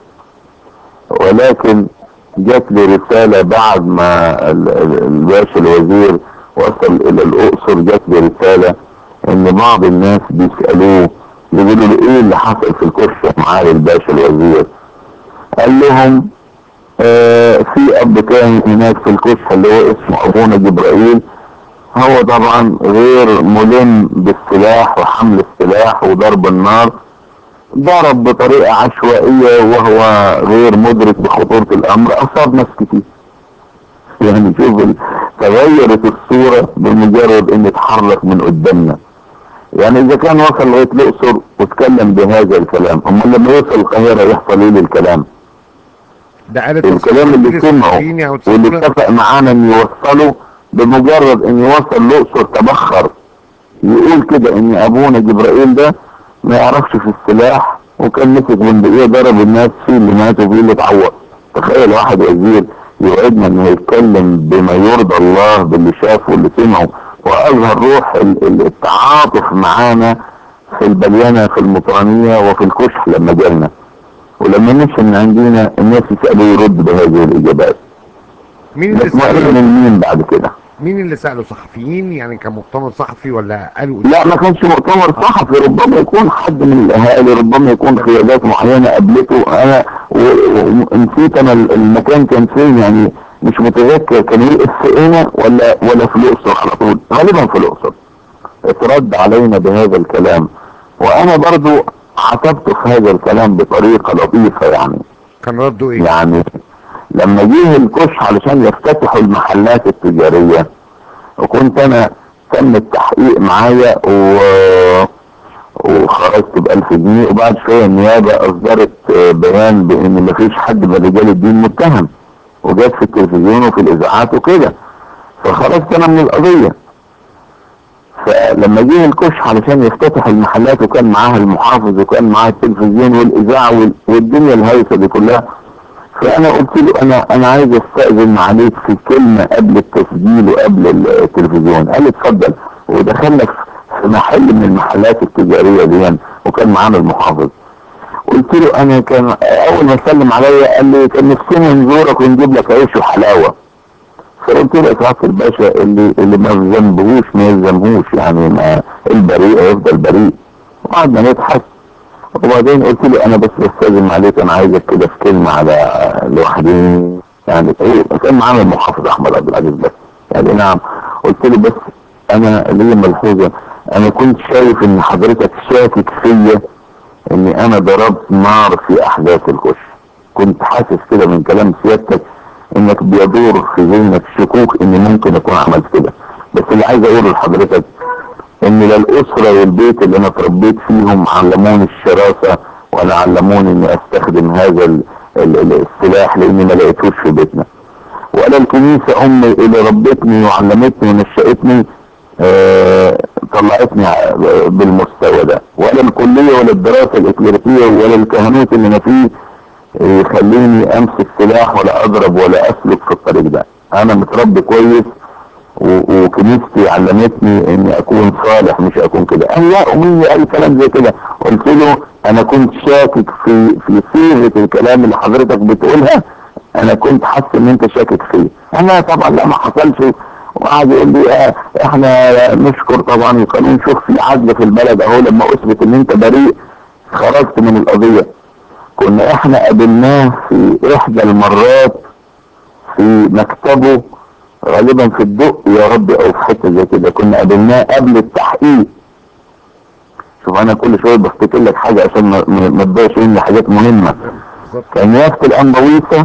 ولكن جات لي رسالة بعد ما ال- ال- الباشا الوزير وصل الى الاقصر جات لي رسالة ان بعض الناس بيسألوه يقولوا له ايه اللي حصل في الكشف معالي الباشا الوزير قال لهم آه في اب كان هناك في الكشف اللي هو اسمه ابونا جبرائيل هو طبعا غير ملم بالسلاح وحمل السلاح وضرب النار ضرب بطريقة عشوائية وهو غير مدرك بخطورة الامر اصاب ناس كتير يعني شوف ال- تغيرت الصورة بمجرد ان اتحرك من قدامنا يعني اذا كان وصل لغاية الاقصر واتكلم بهذا الكلام امال لما يوصل القاهرة يحصل ايه للكلام ده قالت الكلام اللي سمعه واللي اتفق معانا ان يوصله بمجرد ان يوصل الاقصر تبخر يقول كده ان ابونا جبرائيل ده ما يعرفش في السلاح وكان مسك بندقيه ضرب الناس فيه اللي ماتوا فيه اللي اتعور تخيل واحد وزير يوعدنا انه يتكلم بما يرضى الله باللي شافه واللي سمعه واظهر روح ال- ال- التعاطف معانا في البليانه في المطرانيه وفي الكشح لما جالنا ولما مشي من عندنا الناس يسالوا يرد بهذه الاجابات مين اللي نطمئن سأله من مين بعد كده مين اللي سأله صحفيين يعني كان مؤتمر صحفي ولا قالوا لا ما كانش مؤتمر صحفي ربما يكون حد من الاهالي ربما يكون قيادات معينه قابلته انا و- و- ونسيت انا ال- المكان كان فين يعني مش متذكر كان يقف في هنا ولا ولا في الاقصر على طول غالبا في الاقصر اترد علينا بهذا الكلام وانا برضو عاتبته في هذا الكلام بطريقه لطيفه يعني كان رده ايه يعني لما جه الكشح علشان يفتتحوا المحلات التجارية وكنت انا تم التحقيق معايا و... وخرجت بألف جنيه وبعد شوية النيابة اصدرت آه، بيان بان مفيش حد من رجال الدين متهم وجات في التلفزيون وفي الاذاعات وكده فخرجت انا من القضية فلما جه الكشح علشان يفتتح المحلات وكان معاها المحافظ وكان معاها التلفزيون والاذاعه وال- والدنيا الهيصه دي كلها فانا قلت له انا انا عايز استاذن عليك في كلمه قبل التسجيل وقبل التلفزيون قال لي اتفضل ودخلنا في- في محل من المحلات التجاريه دي وكان معانا المحافظ قلت له انا كان اول ما سلم عليا قال لي كان نفسنا نزورك ونجيب لك عيش وحلاوه فقلت له يا سعاده الباشا اللي اللي ما ذنبهوش ما يلزمهوش يعني ما البريء يفضل بريء وقعدنا نضحك وبعدين قلت له انا بس بستاذن عليك انا عايزك كده في كلمه على لوحدي يعني ايه كان معانا المحافظ احمد عبد العزيز بس يعني نعم قلت له بس انا ليا ملحوظه انا كنت شايف ان حضرتك شاكك فيا اني انا ضربت نار في احداث الكشف كنت حاسس كده من كلام سيادتك انك بيدور في ذهنك شكوك اني ممكن اكون عملت كده بس اللي عايز اقوله لحضرتك ان لا الاسرة والبيت اللي انا اتربيت فيهم علموني الشراسة ولا علموني اني استخدم هذا ال ال ال السلاح لاني ما لقيتوش في بيتنا ولا الكنيسة امي اللي ربتني وعلمتني ونشأتني آه طلعتني ع- بالمستوى ده ولا الكلية ولا الدراسة الإكليريكية ولا الكهنوت اللي انا فيه يخليني امسك سلاح ولا اضرب ولا اسلك في الطريق ده انا متربي كويس و- وكنيستي علمتني اني اكون صالح مش اكون كده قال لا امي قال كلام زي كده قلت له انا كنت شاكك في في صيغه الكلام اللي حضرتك بتقولها انا كنت حاسس ان انت شاكك فيه انا طبعا لا ما حصلش وقعد يقول لي آه احنا نشكر طبعا القانون شوف في عدل في البلد اهو لما اثبت ان انت بريء خرجت من القضيه كنا احنا قابلناه في احدى المرات في مكتبه غالبا في الدق يا رب او في حته زي كده كنا قابلناه قبل التحقيق شوف انا كل شويه بفتكر لك حاجه عشان ما ما- ما تضيعش مني حاجات مهمه بالظبط كان يافت الانبويسه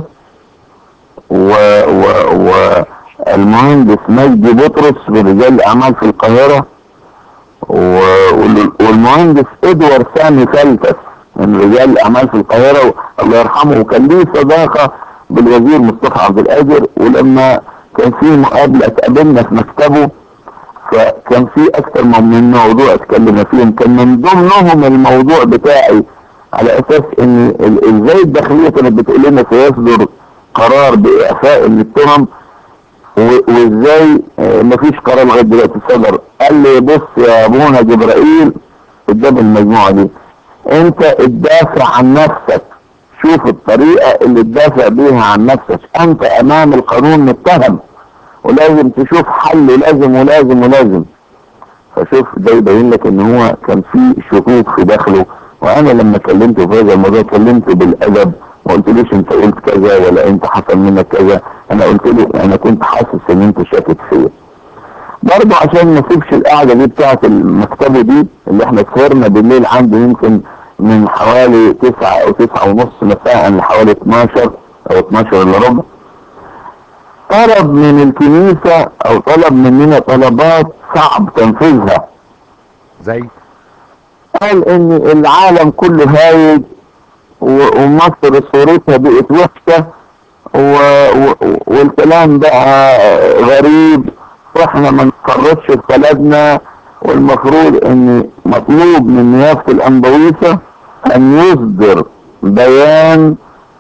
و و والمهندس مجدي بطرس من رجال الاعمال في القاهره و... وال- والمهندس ادوار سامي فلتس من رجال الاعمال في القاهره الله يرحمه وكان ليه صداقه بالوزير مصطفى عبد القادر ولما كان في مقابله اتقابلنا في مكتبه فكان في اكثر من موضوع اتكلمنا فيهم كان من ضمنهم الموضوع بتاعي على اساس ان ال- ازاي الداخليه كانت بتقول لنا سيصدر قرار باعفاء التهم و- وازاي آه، مفيش قرار لغايه دلوقتي صدر قال لي بص يا ابونا جبرائيل قدام المجموعه دي انت تدافع عن نفسك شوف الطريقه اللي تدافع بيها عن نفسك انت امام القانون متهم ولازم تشوف حل ولازم ولازم ولازم فشوف ده يبين لك ان هو كان في شكوك في داخله وانا لما كلمته في هذا الموضوع كلمته بالادب ما قلتليش انت قلت كذا ولا انت حصل منك كذا انا قلت له انا كنت حاسس ان انت شاكك فيا برضه عشان ما اسيبش القعده دي بتاعت المكتبه دي اللي احنا سهرنا بالليل عنده يمكن من حوالي تسعة او تسعة ونص مساء لحوالي 12 او 12 الا ربع طلب من الكنيسة او طلب مننا طلبات صعب تنفيذها زي قال ان العالم كله هايج و- ومصر صورتها بقت وحشة و- و- والكلام بقى غريب واحنا ما نقررش في بلدنا والمفروض ان مطلوب من نيافة الانبويسة ان يصدر بيان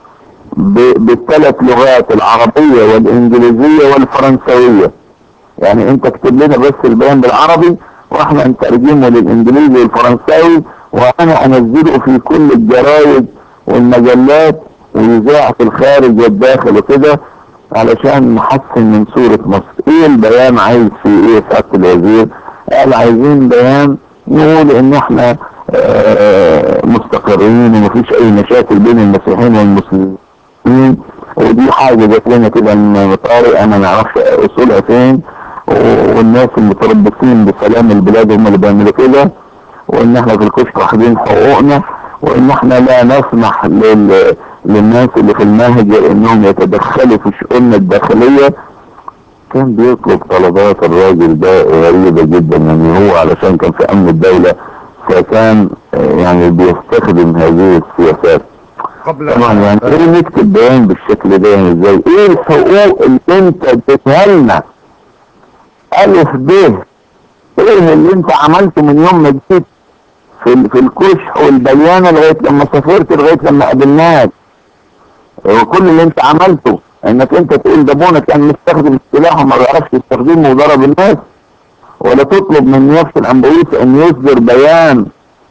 ب- بالثلاث لغات العربية والانجليزية والفرنسوية يعني انت اكتب لنا بس البيان بالعربي واحنا نترجمه للانجليزي والفرنساوي وانا انزله في كل الجرايد والمجلات ويذاع في الخارج والداخل وكده علشان نحسن من صورة مصر ايه البيان عايز في ايه سعادة الوزير قال عايزين بيان نقول ان احنا آه، مستقرين ومفيش اي مشاكل بين المسيحيين والمسلمين ودي حاجة جات لنا كده من طارئ انا ما اعرفش اصولها فين و- والناس المتربصين بسلام البلاد هم اللي بيعملوا كده وان احنا في الكشك واخدين حقوقنا وان احنا لا نسمح لل... للناس اللي في المهجر انهم يتدخلوا في شؤوننا الداخلية كان بيطلب طلبات الراجل ده غريبة جدا يعني هو علشان كان في امن الدولة فكان آه، يعني بيستخدم هذه السياسات قبل طبعا يعني ايه نكتب بيان بالشكل ده يعني ازاي ايه الحقوق اللي انت اديتها لنا الف ب ايه اللي انت عملته من يوم ما جيت في ال- في الكشح والبيانه لغايه لما سافرت لغايه لما قابلناك وكل اللي انت عملته انك انت تقول ده ابونا كان مستخدم السلاح وما بيعرفش يستخدمه وضرب الناس ولا تطلب من نيابه الانبويس ان يصدر بيان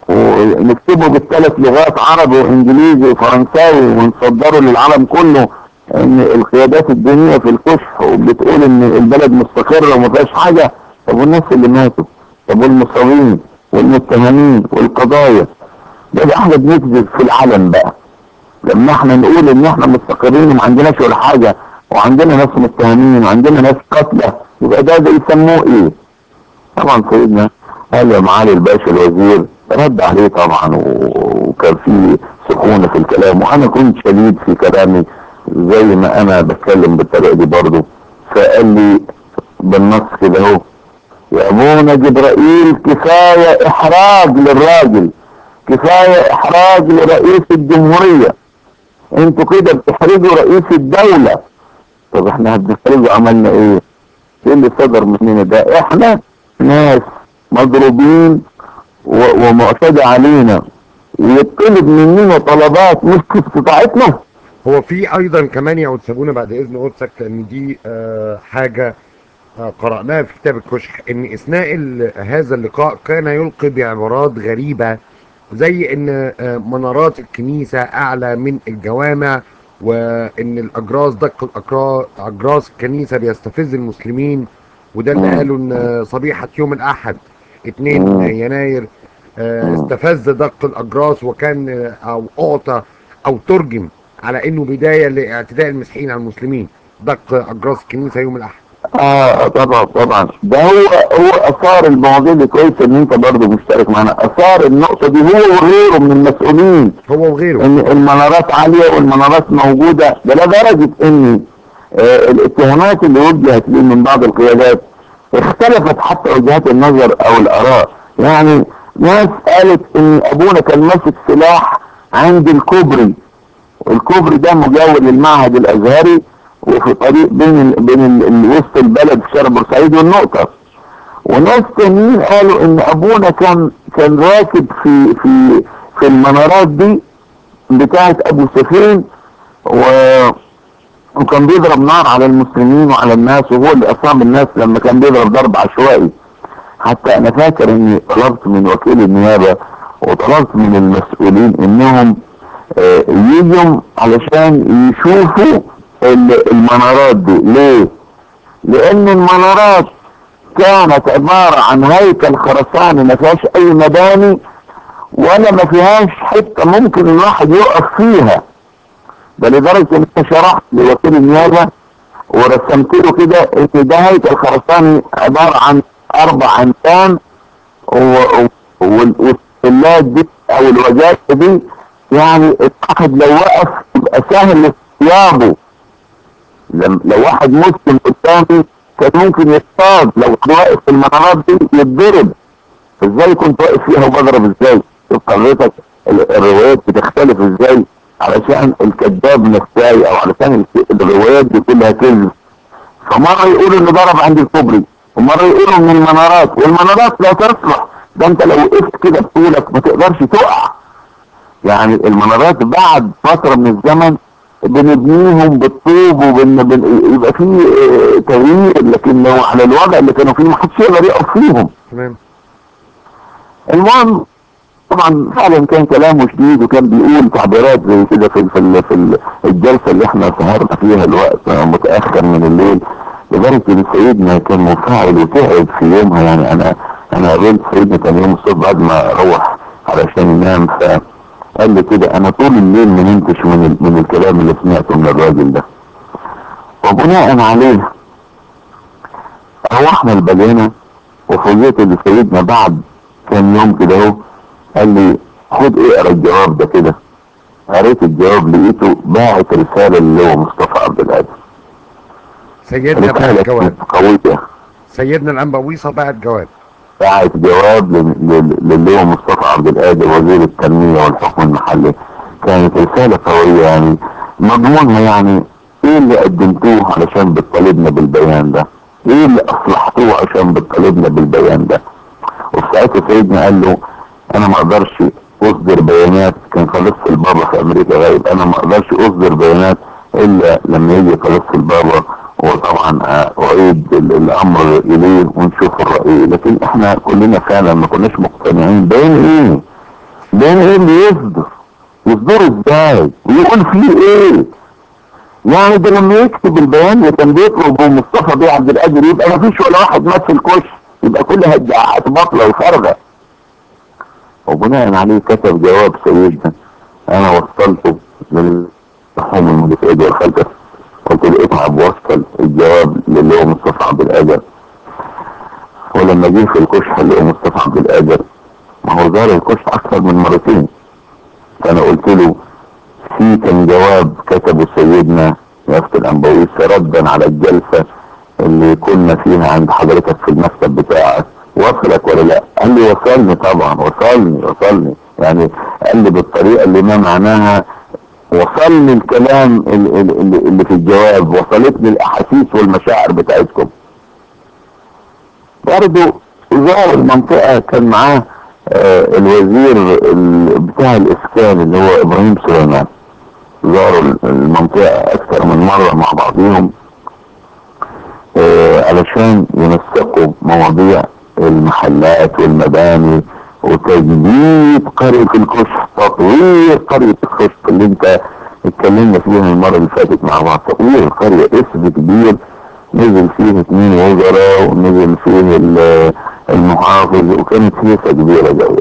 ونكتبه بالثلاث لغات عربي وانجليزي وفرنساوي ونصدره للعالم كله ان القيادات الدينيه في الكشف وبتقول ان البلد مستقره وما فيهاش حاجه طب والناس اللي ماتوا طب والمصابين والمتهمين والقضايا ده ده احنا بنكذب في العلن بقى لما احنا نقول ان احنا مستقرين وما عندناش ولا حاجه وعندنا ناس متهمين وعندنا ناس قتلى يبقى ده ده يسموه ايه؟ طبعا سيدنا قال يا معالي الباشا الوزير رد عليه طبعا و- وكان في سخونه في الكلام وانا كنت شديد في كلامي زي ما انا بتكلم بالطريقه دي برضه فقال لي بالنص كده اهو يا ابونا جبرائيل كفايه احراج للراجل كفايه احراج لرئيس الجمهوريه انتوا كده بتحرجوا رئيس الدوله طب احنا هنحرجه عملنا ايه؟ ايه اللي صدر مننا ده؟ احنا ناس مضروبين و- ومعتدى علينا ويطلب مننا طلبات مش في استطاعتنا هو في ايضا كمان يا سابونا بعد اذن قدسك لان دي آه، حاجه آه، قرأناها في كتاب الكشح ان اثناء ال- هذا اللقاء كان يلقي بعبارات غريبه زي ان آه، منارات الكنيسه اعلى من الجوامع وان الاجراس دق الأجرا- اجراس الكنيسه بيستفز المسلمين وده اللي مم. قالوا ان صبيحه يوم الاحد 2 مم. يناير آه، مم. استفز دق الاجراس وكان آه، او اعطى او ترجم على انه بدايه لاعتداء المسيحيين على المسلمين دق اجراس الكنيسه يوم الاحد اه طبعا طبعا ده هو هو اثار المواضيع دي كويس ان انت برضه مشترك معانا اثار النقطه دي هو وغيره من المسؤولين هو وغيره ان المنارات عاليه والمنارات موجوده ده لدرجه ان آه الاتهامات اللي وجهت لي من بعض القيادات اختلفت حتى وجهات النظر او الاراء يعني ناس قالت ان ابونا كان ماسك سلاح عند الكوبري الكوبري ده مجاور للمعهد الازهري وفي طريق بين ال بين ال ال وسط البلد في شرق بورسعيد والنقطه وناس تانيين قالوا ان ابونا كان كان راكب في في في المنارات دي بتاعه ابو سفين و وكان بيضرب نار على المسلمين وعلى الناس وهو اللي اصاب الناس لما كان بيضرب ضرب عشوائي حتى انا فاكر اني طلبت من وكيل النيابه وطلبت من المسؤولين انهم آه، يجوا علشان يشوفوا ال- المنارات دي ليه؟ لان المنارات كانت عباره عن هيكل خرساني ما فيهاش اي مباني ولا ما فيهاش حته ممكن الواحد يقف فيها ده لدرجه ان انا شرحت لوكيل النيابه ورسمت له كده ان ده هيكل خرساني عباره عن اربع انسان و- و- وال- والسلات دي او الوجات دي يعني الواحد لو وقف يبقى سهل اصطياده لم- لو واحد مسلم قدامي كان ممكن يصطاد لو كنت واقف في المنارات دي يتضرب ازاي كنت واقف فيها وبضرب ازاي شوف حضرتك ال- الروايات بتختلف ازاي علشان الكذاب نفسي او علشان الك- الروايات دي كلها كذب فمرة يقولوا انه ضرب عند الكوبري ومرة يقولوا من المنارات والمنارات لا تصلح ده انت لو وقفت كده بطولك ما تقدرش تقع يعني المنارات بعد فترة من الزمن بنبنيهم بالطوب وبن بن... يبقى في اه، تغيير لكن لو على الوضع اللي كانوا فيه ما حدش يقدر يقف فيهم تمام المهم طبعا فعلا كان كلامه شديد وكان بيقول تعبيرات زي كده في في ال- في ال- الجلسه اللي احنا سهرنا فيها الوقت متاخر من الليل لدرجه ان سيدنا كان منفعل وتعب في يومها يعني انا انا قابلت سيدنا كان يوم الصبح بعد ما روح علشان ينام فقال لي كده انا طول الليل ما نمتش من ال- من الكلام اللي سمعته من الراجل ده وبناء عليه روحنا البليانه وفوجئت ان سيدنا بعد كام يوم كده اهو قال لي خد اقرا الجواب ده كده قريت الجواب لقيته باعت رساله اللي هو مصطفى عبد القادر سيدنا بعت رساله جواب كانت قويه سيدنا الانبويصه بعت جواب باعت جواب لل- لل- للي هو مصطفى عبد القادر وزير التنميه والحكم المحلي كانت رساله قويه يعني مضمونها يعني ايه اللي قدمتوه علشان بتطالبنا بالبيان ده؟ ايه اللي اصلحتوه عشان بتطالبنا بالبيان ده؟ وفي ساعتها سيدنا قال له انا ما اقدرش اصدر بيانات كان خليص البابا في امريكا غايب انا ما اقدرش اصدر بيانات الا لما يجي خليص البابا وطبعا اعيد ال- الامر اليه ونشوف الرأي لكن احنا كلنا فعلا ما كناش مقتنعين بين ايه بين ايه اللي يصدر يصدروا ازاي ويقول فيه ايه يعني ده لما يكتب البيان اللي كان بيطلبه مصطفى بيه عبد القادر يبقى ما فيش ولا واحد مات في الكشف يبقى كلها ادعاءات باطله وفارغه وبناء عليه كتب جواب سيدنا انا وصلته للحوم المدفئة والخلفة قلت له اتعب وصل الجواب للي هو مصطفى عبد القادر ولما جه في الكشف اللي هو مصطفى عبد القادر ما هو زار الكشف اكثر من مرتين فانا قلت له في كان جواب كتبه سيدنا يافت الانبويس ردا على الجلسة اللي كنا فيها عند حضرتك في المكتب بتاعك وصلك ولا لا قال لي وصلني طبعا وصلني وصلني يعني قال لي بالطريقة اللي ما معناها وصلني الكلام ال- ال- اللي اللي في الجواب وصلتني الاحاسيس والمشاعر بتاعتكم برضه زار المنطقة كان معاه آه، الوزير ال- بتاع الاسكان اللي هو ابراهيم سليمان زاروا المنطقة اكثر من مرة مع بعضهم آه، علشان ينسقوا مواضيع المحلات والمباني وتجديد قرية الكشف تطوير قرية الكشف اللي انت اتكلمنا فيها المرة اللي فاتت مع بعض تطوير القرية اسم كبير نزل فيه اثنين وزراء ونزل فيه ال- المحافظ وكانت هيصة كبيرة جوية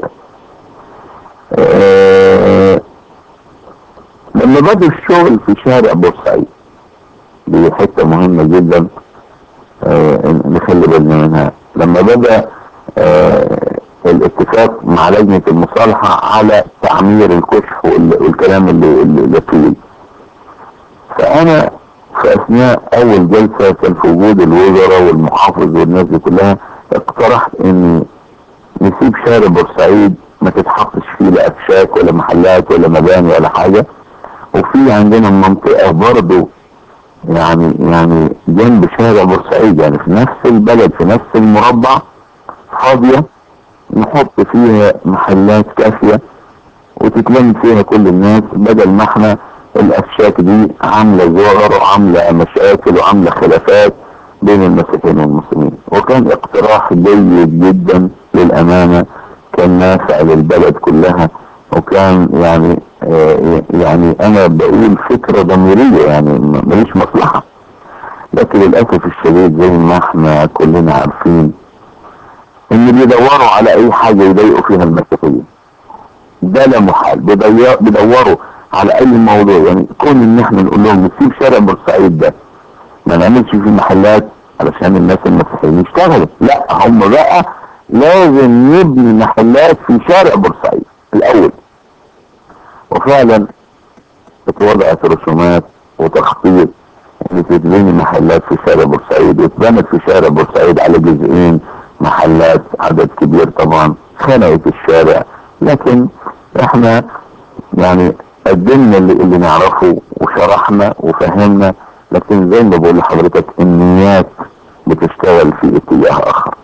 آه، لما بدأ الشغل في شارع بورسعيد دي حتة مهمة جدا آه، نخلي بالنا منها لما بدأ آه، الاتفاق مع لجنة المصالحة على تعمير الكشف وال- والكلام اللي, اللي فيه فأنا في أثناء أول جلسة كان في وجود الوزراء والمحافظ والناس دي كلها اقترحت إني نسيب شارع بورسعيد ما تتحطش فيه لا أكشاك ولا محلات ولا مباني ولا حاجة وفي عندنا منطقة برضه يعني يعني جنب شارع بورسعيد يعني في نفس البلد في نفس المربع فاضية نحط فيها محلات كافية وتتلم فيها كل الناس بدل ما احنا الافشاك دي عاملة زور وعاملة مشاكل وعاملة خلافات بين المسيحيين والمسلمين وكان اقتراح جيد جدا للامانة كان نافع للبلد كلها وكان يعني آه يعني انا بقول فكرة ضميرية يعني م- ماليش مصلحة لكن للأسف الشديد زي ما احنا كلنا عارفين ان بيدوروا على اي حاجة يضايقوا فيها المسيحيين ده لا محال بيضي- بيدوروا على اي موضوع يعني كون ان احنا نقول لهم نسيب شارع بورسعيد ده ما نعملش فيه محلات علشان الناس المسيحيين يشتغلوا لا هم بقى لازم نبني محلات في شارع بورسعيد الاول وفعلا اتوضعت رسومات وتخطيط ان تتبني محلات في شارع بورسعيد واتبنت في شارع بورسعيد على جزئين محلات عدد كبير طبعا خنقت الشارع لكن احنا يعني قدمنا اللي, اللي نعرفه وشرحنا وفهمنا لكن زي ما بقول لحضرتك النيات بتشتغل في اتجاه اخر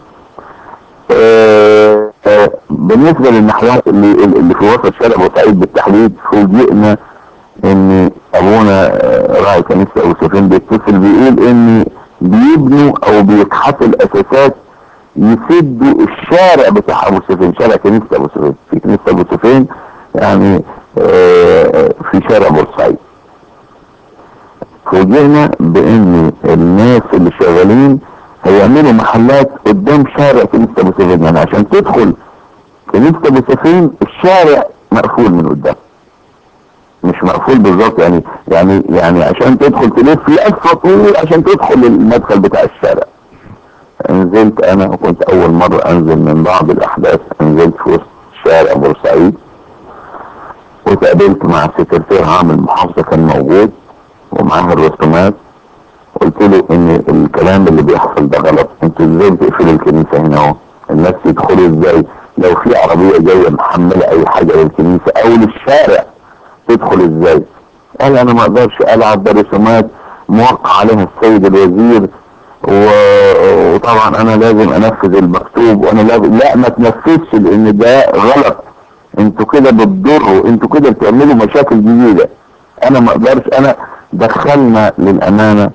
آه، آه، بالنسبة للمحلات اللي, اللي في وسط شارع بورسعيد بالتحديد فوجئنا ان ابونا آه، راعي كنيسة ابو سفين بيتصل بيقول ان بيبنوا او بيكحتوا الاساسات يسدوا الشارع بتاع ابو سفين شارع كنيسة ابو سفين في كنيسة ابو سفين يعني آه، في شارع بورسعيد فوجئنا بان الناس اللي شغالين هيعملوا محلات قدام شارع كنيسة ابو سفين يعني عشان تدخل كنيسة ابو سفين الشارع مقفول من قدام مش مقفول بالظبط يعني يعني يعني عشان تدخل تلف لفه طويل عشان تدخل المدخل بتاع الشارع نزلت انا وكنت اول مرة انزل من بعض الاحداث نزلت في وسط شارع بورسعيد وتقابلت مع سكرتير عام المحافظة كان موجود ومعاه الرسومات قلت له ان الكلام اللي بيحصل ده غلط انتوا ازاي بتقفلوا الكنيسة هنا اهو الناس يدخلوا ازاي لو في عربية جاية محملة اي حاجة للكنيسة او للشارع تدخل ازاي قال انا ما اقدرش العب برسومات موقع عليها السيد الوزير و- وطبعا انا لازم انفذ المكتوب وانا لازم لا ما تنفذش لان ده غلط انتوا كده بتضروا انتوا كده بتعملوا مشاكل جديدة انا ما اقدرش انا دخلنا للامانة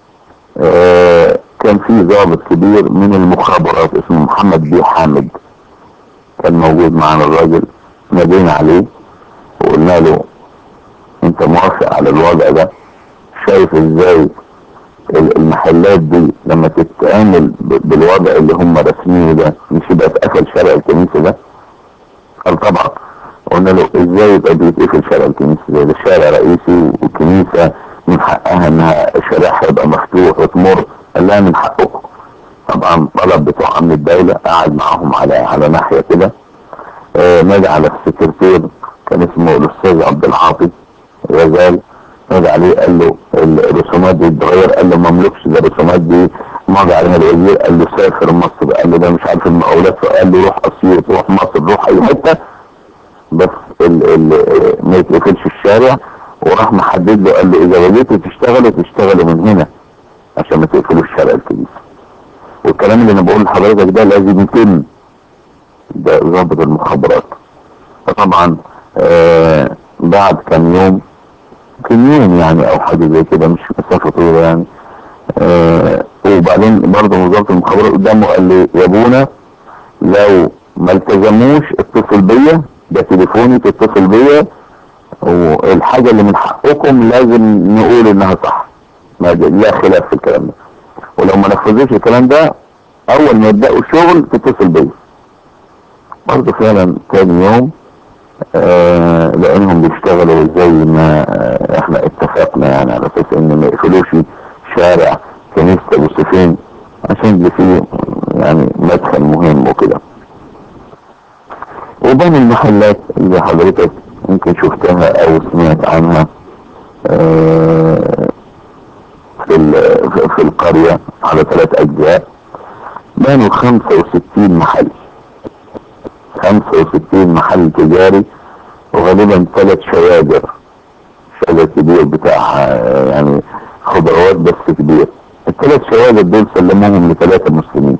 آه كان في ضابط كبير من المخابرات اسمه محمد بيه حامد كان موجود معنا الراجل نادينا عليه وقلنا له انت موافق على الوضع ده شايف ازاي ال- المحلات دي لما تتعامل ب- بالوضع اللي هم رسميه ده مش يبقى اتقفل شارع الكنيسة ده قال طبعا قلنا له ازاي يبقى بيتقفل شارع الكنيسة ده ده شارع رئيسي والكنيسة من حقها انها شارعها يبقى مفتوح وتمر قال لها من حقكم طبعا طلب بتوع امن الدولة قعد معاهم على على ناحية كده آه نادى على السكرتير كان اسمه الاستاذ عبد العاطي غزال نادى عليه قال له الرسومات دي اتغير قال له مملكش ده الرسومات دي ماضي عليها الوزير قال له سافر مصر قال له ده مش عارف المقاولات قال له روح اسيوط روح مصر روح اي حته بس ال ال ما يتقفلش الشارع وراح محدد له قال له اذا بديتوا تشتغلوا تشتغلوا من هنا عشان ما تقفلوش شارع الكنيسه والكلام اللي انا بقول لحضرتك ده لازم يتم ده ضابط المخابرات فطبعا آه بعد كام يوم كم يوم يعني او حاجه زي كده مش مسافه طويله يعني آه وبعدين برضه وزاره المخابرات قدامه قال لي يا ابونا لو ما التزموش اتصل بيا ده تليفوني تتصل بيا والحاجه اللي من حقكم لازم نقول انها صح ما لا خلاف في الكلام ده ولو ما نفذوش الكلام ده اول ما يبداوا الشغل تتصل بيا برضه فعلا تاني يوم آه لانهم بيشتغلوا زي ما آه احنا اتفقنا يعني على اساس ان ما يقفلوش شارع كنيسة ابو سفين عشان اللي فيه يعني مدخل مهم وكده وبين المحلات اللي حضرتك يمكن شفتها او سمعت عنها آه في, في القرية على ثلاث اجزاء بنوا 65 محل 65 محل تجاري وغالبا ثلاث شوادر شادر كبير بتاع يعني خضروات بس كبير الثلاث شوادر دول سلموهم لثلاثة مسلمين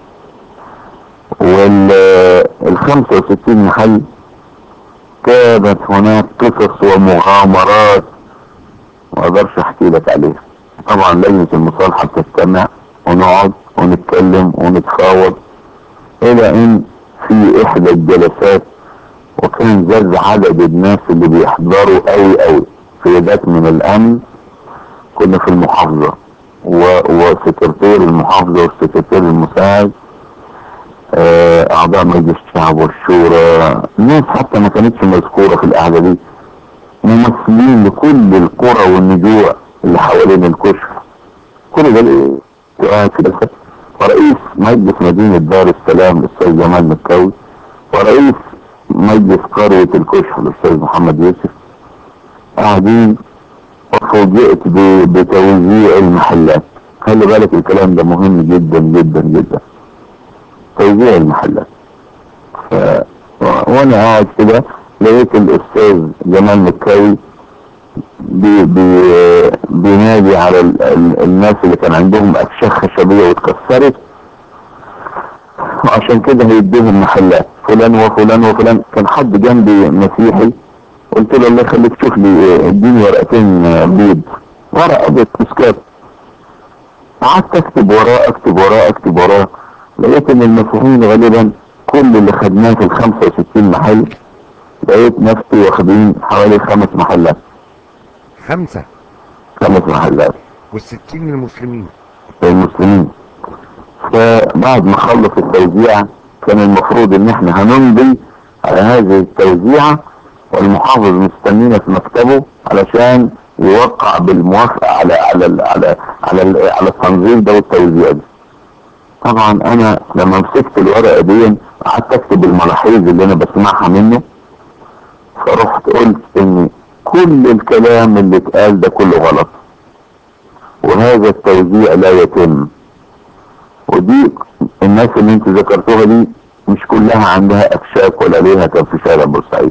وال 65 محل كانت هناك قصص ومغامرات ما اقدرش احكي لك عليها طبعا لجنة المصالحة بتجتمع ونقعد ونتكلم ونتفاوض الى ان في احدى الجلسات وكان زاد عدد الناس اللي بيحضروا قوي قوي قيادات من الامن كنا في المحافظة و... وسكرتير المحافظة والسكرتير المساعد آه، اعضاء مجلس الشعب والشورى ناس حتى ما كانتش مذكورة في القعدة دي ممثلين لكل القرى والنجوع اللي حوالين الكشف كل ده قاعد في الأسد ورئيس مجلس مدينة دار السلام الاستاذ جمال مكاوي ورئيس مجلس قرية الكشف الاستاذ محمد يوسف قاعدين وفوجئت بتوزيع المحلات خلي بالك الكلام ده مهم جدا جدا جدا توزيع المحلات ف... وانا قاعد كده لقيت الاستاذ جمال مكاوي بي بي بينادي على ال ال الناس اللي كان عندهم اكشاخ خشبية واتكسرت وعشان كده هيديهم محلات فلان وفلان وفلان كان حد جنبي مسيحي قلت له الله يخليك شوف لي اديني ورقتين بيض ورقه ابيض مسكات قعدت اكتب وراه اكتب وراه اكتب وراه لقيت ان المسيحيين غالبا كل اللي خدناه في ال 65 محل لقيت نفسي واخدين حوالي خمس محلات خمسة خمس محلات والستين المسلمين المسلمين فبعد ما خلص التوزيع كان المفروض ان احنا هنمضي على هذه التوزيعة والمحافظ مستنينا في مكتبه علشان يوقع بالموافقة على على ال على على ال على التنظيم ده والتوزيع ده طبعا انا لما مسكت الورقة دي قعدت اكتب الملاحظ اللي انا بسمعها منه فرحت قلت ان كل الكلام اللي اتقال ده كله غلط وهذا التوزيع لا يتم ودي الناس اللي انت ذكرتوها دي مش كلها عندها اكشاك ولا ليها كان في شارع بورسعيد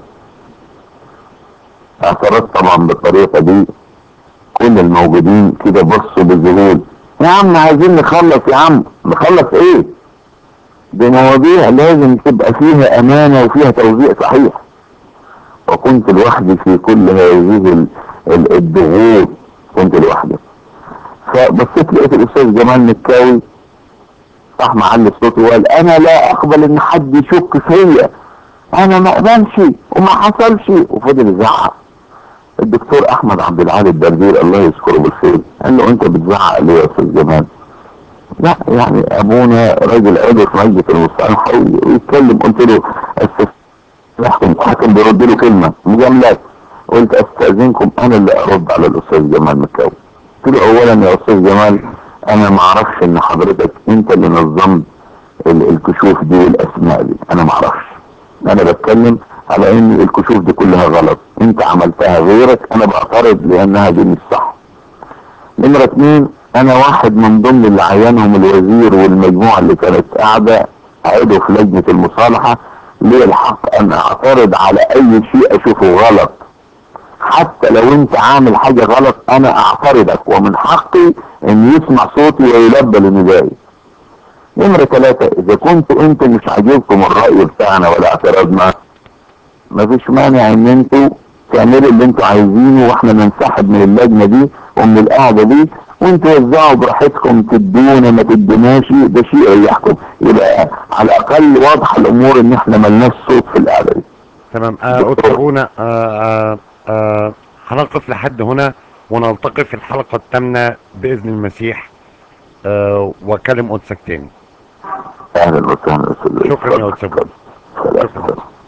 اعترضت طبعا بالطريقة دي كل الموجودين كده بصوا بذهول يا عم عايزين نخلص يا عم نخلص ايه دي مواضيع لازم تبقى فيها امانة وفيها توزيع صحيح وكنت لوحدي في كل هذه ال- ال- الضغوط كنت لوحدي فبصيت لقيت الاستاذ جمال مكاوي راح معلي صوته وقال انا لا اقبل ان حد يشك فيا انا ما اقبلش وما حصلش وفضل يزعق الدكتور احمد عبد العالي الدردير الله يذكره بالخير قال له انت بتزعق ليه يا استاذ جمال لا يعني ابونا راجل عضو في مجلس المصالحه ويتكلم قلت له استاذ يحكم الحاكم بيرد له كلمه مجاملات قلت استاذنكم انا اللي ارد على الاستاذ جمال مكاوي قلت له اولا يا استاذ جمال انا ما اعرفش ان حضرتك انت اللي نظمت ال- الكشوف دي والاسماء دي انا ما اعرفش انا بتكلم على ان الكشوف دي كلها غلط انت عملتها غيرك انا بعترض لانها دي مش صح نمرة اتنين انا واحد من ضمن اللي عينهم الوزير والمجموعة اللي كانت قاعدة عضو في لجنة المصالحة لي الحق ان اعترض على اي شيء اشوفه غلط حتى لو انت عامل حاجة غلط انا اعترضك ومن حقي ان يسمع صوتي ويلبى لندائي نمرة ثلاثة اذا كنتوا انتوا مش عاجبكم الرأي بتاعنا ولا اعتراضنا مفيش مانع ان انتوا تعملوا اللي انتوا عايزينه واحنا ننسحب من اللجنة دي ومن القعدة دي وانتوا وزعوا براحتكم تدونا ما تدوناش ده شيء يريحكم يبقى على الاقل واضحة الامور ان احنا ملناش صوت في القعدة دي تمام آه قدس ابونا آه آه آه هنقف لحد هنا ونلتقي في الحلقة الثامنة بإذن المسيح آه وكلم قدسك تاني اهلا وسهلا استاذ شكرا يا أستاذ. سلام. شكرا